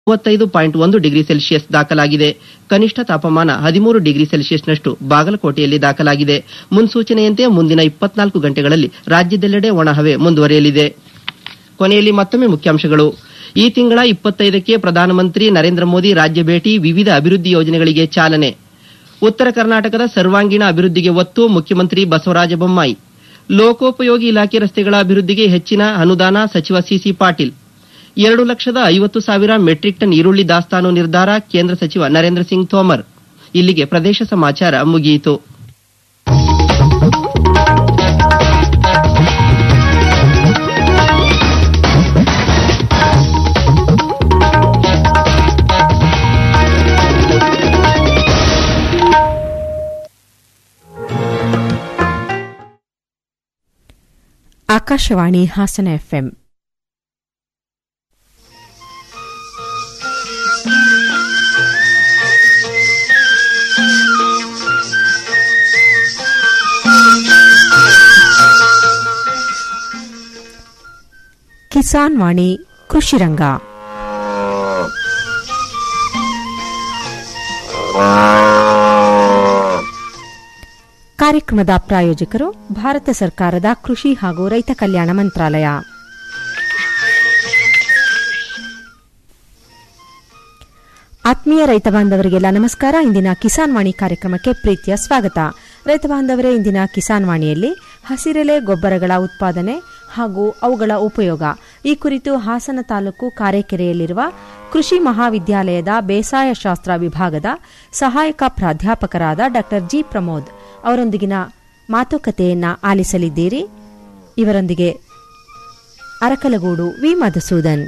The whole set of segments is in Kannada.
ಮೂವತ್ತೈದು ಪಾಯಿಂಟ್ ಒಂದು ಡಿಗ್ರಿ ಸೆಲ್ಸಿಯಸ್ ದಾಖಲಾಗಿದೆ ಕನಿಷ್ಠ ತಾಪಮಾನ ಹದಿಮೂರು ಡಿಗ್ರಿ ಸೆಲ್ಸಿಯಸ್ನಷ್ಟು ಬಾಗಲಕೋಟೆಯಲ್ಲಿ ದಾಖಲಾಗಿದೆ ಮುನ್ಸೂಚನೆಯಂತೆ ಮುಂದಿನ ಇಪ್ಪತ್ನಾಲ್ಕು ಗಂಟೆಗಳಲ್ಲಿ ರಾಜ್ಯದೆಲ್ಲೆಡೆ ಒಣಹವೆ ಮುಂದುವರಿಯಲಿದೆ ಕೊನೆಯಲ್ಲಿ ಮತ್ತೊಮ್ಮೆ ಮುಖ್ಯಾಂಶಗಳು ಈ ತಿಂಗಳ ಇಪ್ಪತ್ತೈದಕ್ಕೆ ಪ್ರಧಾನಮಂತ್ರಿ ನರೇಂದ್ರ ಮೋದಿ ರಾಜ್ಯ ಭೇಟಿ ವಿವಿಧ ಅಭಿವೃದ್ಧಿ ಯೋಜನೆಗಳಿಗೆ ಚಾಲನೆ ಉತ್ತರ ಕರ್ನಾಟಕದ ಸರ್ವಾಂಗೀಣ ಅಭಿವೃದ್ಧಿಗೆ ಒತ್ತು ಮುಖ್ಯಮಂತ್ರಿ ಬಸವರಾಜ ಬೊಮ್ಮಾಯಿ ಲೋಕೋಪಯೋಗಿ ಇಲಾಖೆ ರಸ್ತೆಗಳ ಅಭಿವೃದ್ಧಿಗೆ ಹೆಚ್ಚಿನ ಅನುದಾನ ಸಚಿವ ಸಿಸಿ ಪಾಟೀಲ್ ಎರಡು ಲಕ್ಷದ ಐವತ್ತು ಸಾವಿರ ಮೆಟ್ರಿಕ್ ಟನ್ ಈರುಳ್ಳಿ ದಾಸ್ತಾನು ನಿರ್ಧಾರ ಕೇಂದ್ರ ಸಚಿವ ನರೇಂದ್ರ ಸಿಂಗ್ ತೋಮರ್ ಇಲ್ಲಿಗೆ ಪ್ರದೇಶ ಸಮಾಚಾರ ಮುಗಿಯಿತು ಆಕಾಶವಾಣಿ ಹಾಸನ ಎಫ್ಎಂ ಕಿಸಾನ್ ವಾಣಿ ಕೃಷಿರಂಗ ಕಾರ್ಯಕ್ರಮದ ಪ್ರಾಯೋಜಕರು ಭಾರತ ಸರ್ಕಾರದ ಕೃಷಿ ಹಾಗೂ ರೈತ ಕಲ್ಯಾಣ ಮಂತ್ರಾಲಯ ಆತ್ಮೀಯ ರೈತ ಬಾಂಧವರಿಗೆಲ್ಲ ನಮಸ್ಕಾರ ಇಂದಿನ ಕಿಸಾನ್ ವಾಣಿ ಕಾರ್ಯಕ್ರಮಕ್ಕೆ ಪ್ರೀತಿಯ ಸ್ವಾಗತ ರೈತ ಬಾಂಧವರೇ ಇಂದಿನ ಕಿಸಾನ್ ವಾಣಿಯಲ್ಲಿ ಹಸಿರೆಲೆ ಗೊಬ್ಬರಗಳ ಉತ್ಪಾದನೆ ಹಾಗೂ ಅವುಗಳ ಉಪಯೋಗ ಈ ಕುರಿತು ಹಾಸನ ತಾಲೂಕು ಕಾರೆಕೆರೆಯಲ್ಲಿರುವ ಕೃಷಿ ಮಹಾವಿದ್ಯಾಲಯದ ಬೇಸಾಯ ಶಾಸ್ತ್ರ ವಿಭಾಗದ ಸಹಾಯಕ ಪ್ರಾಧ್ಯಾಪಕರಾದ ಡಾ ಜಿ ಪ್ರಮೋದ್ ಅವರೊಂದಿಗಿನ ಮಾತುಕತೆಯನ್ನ ಆಲಿಸಲಿದ್ದೀರಿ ಇವರೊಂದಿಗೆ ಅರಕಲಗೂಡು ವಿ ಮಧುಸೂದನ್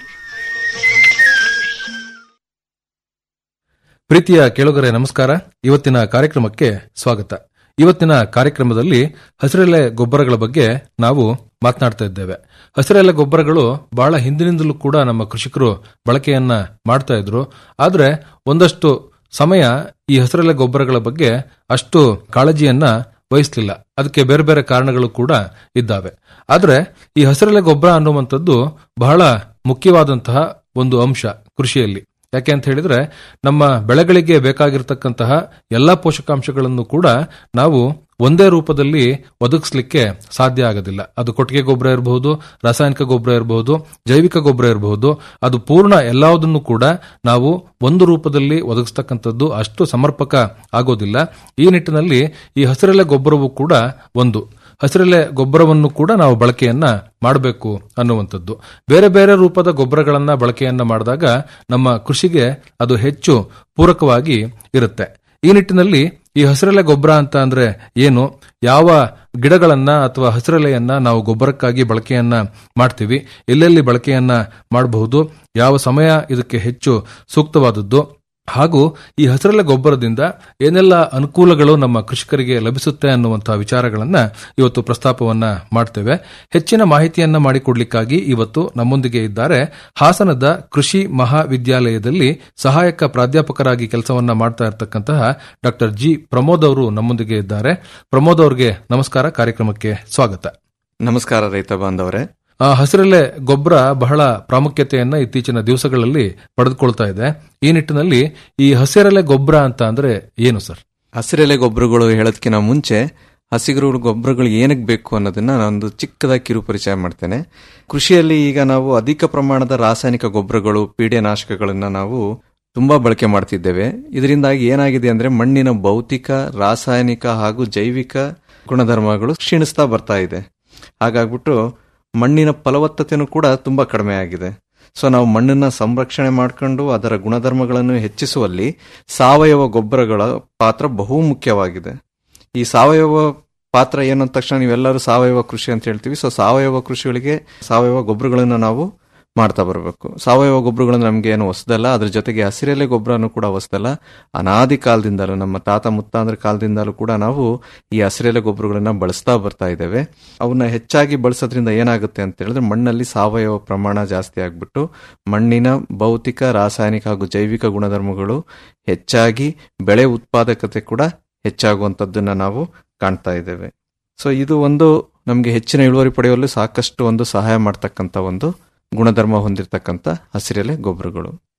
ಪ್ರೀತಿಯ ಕೇಳುಗರೆ ನಮಸ್ಕಾರ ಇವತ್ತಿನ ಕಾರ್ಯಕ್ರಮಕ್ಕೆ ಸ್ವಾಗತ ಇವತ್ತಿನ ಕಾರ್ಯಕ್ರಮದಲ್ಲಿ ಹಸಿರೆಲೆ ಗೊಬ್ಬರಗಳ ಬಗ್ಗೆ ನಾವು ಮಾತನಾಡ್ತಾ ಇದ್ದೇವೆ ಹಸಿರೆಲೆ ಗೊಬ್ಬರಗಳು ಬಹಳ ಹಿಂದಿನಿಂದಲೂ ಕೂಡ ನಮ್ಮ ಕೃಷಿಕರು ಬಳಕೆಯನ್ನ ಮಾಡ್ತಾ ಇದ್ರು ಆದ್ರೆ ಒಂದಷ್ಟು ಸಮಯ ಈ ಹಸಿರೆಲೆ ಗೊಬ್ಬರಗಳ ಬಗ್ಗೆ ಅಷ್ಟು ಕಾಳಜಿಯನ್ನ ವಹಿಸಲಿಲ್ಲ ಅದಕ್ಕೆ ಬೇರೆ ಬೇರೆ ಕಾರಣಗಳು ಕೂಡ ಇದ್ದಾವೆ ಆದ್ರೆ ಈ ಹಸಿರೆಲೆ ಗೊಬ್ಬರ ಅನ್ನುವಂಥದ್ದು ಬಹಳ ಮುಖ್ಯವಾದಂತಹ ಒಂದು ಅಂಶ ಕೃಷಿಯಲ್ಲಿ ಯಾಕೆ ಅಂತ ಹೇಳಿದ್ರೆ ನಮ್ಮ ಬೆಳೆಗಳಿಗೆ ಬೇಕಾಗಿರ್ತಕ್ಕಂತಹ ಎಲ್ಲಾ ಪೋಷಕಾಂಶಗಳನ್ನು ಕೂಡ ನಾವು ಒಂದೇ ರೂಪದಲ್ಲಿ ಒದಗಿಸ್ಲಿಕ್ಕೆ ಸಾಧ್ಯ ಆಗೋದಿಲ್ಲ ಅದು ಕೊಟ್ಟಿಗೆ ಗೊಬ್ಬರ ಇರಬಹುದು ರಾಸಾಯನಿಕ ಗೊಬ್ಬರ ಇರಬಹುದು ಜೈವಿಕ ಗೊಬ್ಬರ ಇರಬಹುದು ಅದು ಪೂರ್ಣ ಎಲ್ಲದನ್ನು ಕೂಡ ನಾವು ಒಂದು ರೂಪದಲ್ಲಿ ಒದಗಿಸ್ತಕ್ಕಂಥದ್ದು ಅಷ್ಟು ಸಮರ್ಪಕ ಆಗೋದಿಲ್ಲ ಈ ನಿಟ್ಟಿನಲ್ಲಿ ಈ ಹಸಿರೆಲೆ ಗೊಬ್ಬರವು ಕೂಡ ಒಂದು ಹಸಿರೆಲೆ ಗೊಬ್ಬರವನ್ನು ಕೂಡ ನಾವು ಬಳಕೆಯನ್ನ ಮಾಡಬೇಕು ಅನ್ನುವಂಥದ್ದು ಬೇರೆ ಬೇರೆ ರೂಪದ ಗೊಬ್ಬರಗಳನ್ನ ಬಳಕೆಯನ್ನ ಮಾಡಿದಾಗ ನಮ್ಮ ಕೃಷಿಗೆ ಅದು ಹೆಚ್ಚು ಪೂರಕವಾಗಿ ಇರುತ್ತೆ ಈ ನಿಟ್ಟಿನಲ್ಲಿ ಈ ಹಸಿರೆಲೆ ಗೊಬ್ಬರ ಅಂತ ಅಂದ್ರೆ ಏನು ಯಾವ ಗಿಡಗಳನ್ನ ಅಥವಾ ಹಸಿರೆಲೆಯನ್ನ ನಾವು ಗೊಬ್ಬರಕ್ಕಾಗಿ ಬಳಕೆಯನ್ನ ಮಾಡ್ತೀವಿ ಎಲ್ಲೆಲ್ಲಿ ಬಳಕೆಯನ್ನ ಮಾಡಬಹುದು ಯಾವ ಸಮಯ ಇದಕ್ಕೆ ಹೆಚ್ಚು ಸೂಕ್ತವಾದದ್ದು ಹಾಗೂ ಈ ಹಸಿರೆಲೆ ಗೊಬ್ಬರದಿಂದ ಏನೆಲ್ಲ ಅನುಕೂಲಗಳು ನಮ್ಮ ಕೃಷಿಕರಿಗೆ ಲಭಿಸುತ್ತೆ ಅನ್ನುವಂತಹ ವಿಚಾರಗಳನ್ನ ಇವತ್ತು ಪ್ರಸ್ತಾಪವನ್ನ ಮಾಡ್ತೇವೆ ಹೆಚ್ಚಿನ ಮಾಹಿತಿಯನ್ನ ಮಾಡಿಕೊಡ್ಲಿಕ್ಕಾಗಿ ಇವತ್ತು ನಮ್ಮೊಂದಿಗೆ ಇದ್ದಾರೆ ಹಾಸನದ ಕೃಷಿ ಮಹಾವಿದ್ಯಾಲಯದಲ್ಲಿ ಸಹಾಯಕ ಪ್ರಾಧ್ಯಾಪಕರಾಗಿ ಕೆಲಸವನ್ನ ಮಾಡ್ತಾ ಇರತಕ್ಕಂತಹ ಡಾಕ್ಟರ್ ಜಿ ಪ್ರಮೋದ್ ಅವರು ನಮ್ಮೊಂದಿಗೆ ಇದ್ದಾರೆ ಪ್ರಮೋದ್ ಅವರಿಗೆ ನಮಸ್ಕಾರ ಕಾರ್ಯಕ್ರಮಕ್ಕೆ ಸ್ವಾಗತ ನಮಸ್ಕಾರ ರೈತ ಬಾಂಧವರೇ ಆ, ಹಸಿರೆಲೆ ಗೊಬ್ಬರ ಬಹಳ ಪ್ರಾಮುಖ್ಯತೆಯನ್ನ ಇತ್ತೀಚಿನ ದಿವಸಗಳಲ್ಲಿ ಪಡೆದುಕೊಳ್ತಾ ಇದೆ ಈ ನಿಟ್ಟಿನಲ್ಲಿ ಈ ಹಸಿರೆಲೆ ಗೊಬ್ಬರ ಅಂತ ಅಂದ್ರೆ ಏನು ಸರ್ ಹಸಿರೆಲೆ ಗೊಬ್ಬರಗಳು ಹೇಳೋದಕ್ಕಿಂತ ಮುಂಚೆ ಹಸಿರು ಗೊಬ್ಬರಗಳು ಏನಕ್ಕೆ ಬೇಕು ಅನ್ನೋದನ್ನ ನಾನೊಂದು ಚಿಕ್ಕದಾಗಿ ಕಿರು ಪರಿಚಯ ಮಾಡ್ತೇನೆ ಕೃಷಿಯಲ್ಲಿ ಈಗ ನಾವು ಅಧಿಕ ಪ್ರಮಾಣದ ರಾಸಾಯನಿಕ ಗೊಬ್ಬರಗಳು ಪೀಡೆನಾಶಕಗಳನ್ನ ನಾವು ತುಂಬಾ ಬಳಕೆ ಮಾಡ್ತಿದ್ದೇವೆ ಇದರಿಂದಾಗಿ ಏನಾಗಿದೆ ಅಂದ್ರೆ ಮಣ್ಣಿನ ಭೌತಿಕ ರಾಸಾಯನಿಕ ಹಾಗೂ ಜೈವಿಕ ಗುಣಧರ್ಮಗಳು ಕ್ಷೀಣಿಸ್ತಾ ಬರ್ತಾ ಇದೆ ಹಾಗಾಗ್ಬಿಟ್ಟು ಮಣ್ಣಿನ ಫಲವತ್ತತೆನೂ ಕೂಡ ತುಂಬಾ ಕಡಿಮೆ ಆಗಿದೆ ಸೊ ನಾವು ಮಣ್ಣನ್ನ ಸಂರಕ್ಷಣೆ ಮಾಡ್ಕೊಂಡು ಅದರ ಗುಣಧರ್ಮಗಳನ್ನು ಹೆಚ್ಚಿಸುವಲ್ಲಿ ಸಾವಯವ ಗೊಬ್ಬರಗಳ ಪಾತ್ರ ಬಹು ಮುಖ್ಯವಾಗಿದೆ ಈ ಸಾವಯವ ಪಾತ್ರ ಏನಂದ ತಕ್ಷಣ ನೀವೆಲ್ಲರೂ ಸಾವಯವ ಕೃಷಿ ಅಂತ ಹೇಳ್ತೀವಿ ಸೊ ಸಾವಯವ ಕೃಷಿಗಳಿಗೆ ಸಾವಯವ ಗೊಬ್ಬರಗಳನ್ನು ನಾವು ಮಾಡ್ತಾ ಬರಬೇಕು ಸಾವಯವ ಗೊಬ್ಬರಗಳು ನಮ್ಗೆ ಏನು ಹೊಸದಲ್ಲ ಅದ್ರ ಜೊತೆಗೆ ಹಸಿರೆಲೆ ಗೊಬ್ಬರನು ಕೂಡ ಹೊಸದಲ್ಲ ಅನಾದಿ ಕಾಲದಿಂದಲೂ ನಮ್ಮ ತಾತ ಮುತ್ತಾಂದ್ರ ಕಾಲದಿಂದಲೂ ಕೂಡ ನಾವು ಈ ಹಸಿರೆಲೆ ಗೊಬ್ಬರಗಳನ್ನ ಬಳಸ್ತಾ ಬರ್ತಾ ಇದ್ದೇವೆ ಅವನ್ನ ಹೆಚ್ಚಾಗಿ ಬಳಸೋದ್ರಿಂದ ಏನಾಗುತ್ತೆ ಅಂತ ಹೇಳಿದ್ರೆ ಮಣ್ಣಲ್ಲಿ ಸಾವಯವ ಪ್ರಮಾಣ ಜಾಸ್ತಿ ಆಗ್ಬಿಟ್ಟು ಮಣ್ಣಿನ ಭೌತಿಕ ರಾಸಾಯನಿಕ ಹಾಗೂ ಜೈವಿಕ ಗುಣಧರ್ಮಗಳು ಹೆಚ್ಚಾಗಿ ಬೆಳೆ ಉತ್ಪಾದಕತೆ ಕೂಡ ಹೆಚ್ಚಾಗುವಂತದ್ದನ್ನ ನಾವು ಕಾಣ್ತಾ ಇದ್ದೇವೆ ಸೊ ಇದು ಒಂದು ನಮಗೆ ಹೆಚ್ಚಿನ ಇಳುವರಿ ಪಡೆಯುವಲ್ಲಿ ಸಾಕಷ್ಟು ಒಂದು ಸಹಾಯ ಮಾಡ್ತಕ್ಕಂಥ ಒಂದು ಗುಣಧರ್ಮ ಹೊಂದಿರತಕ್ಕಂಥ ಹಸಿರೆಲೆ ಗೊಬ್ಬರಗಳು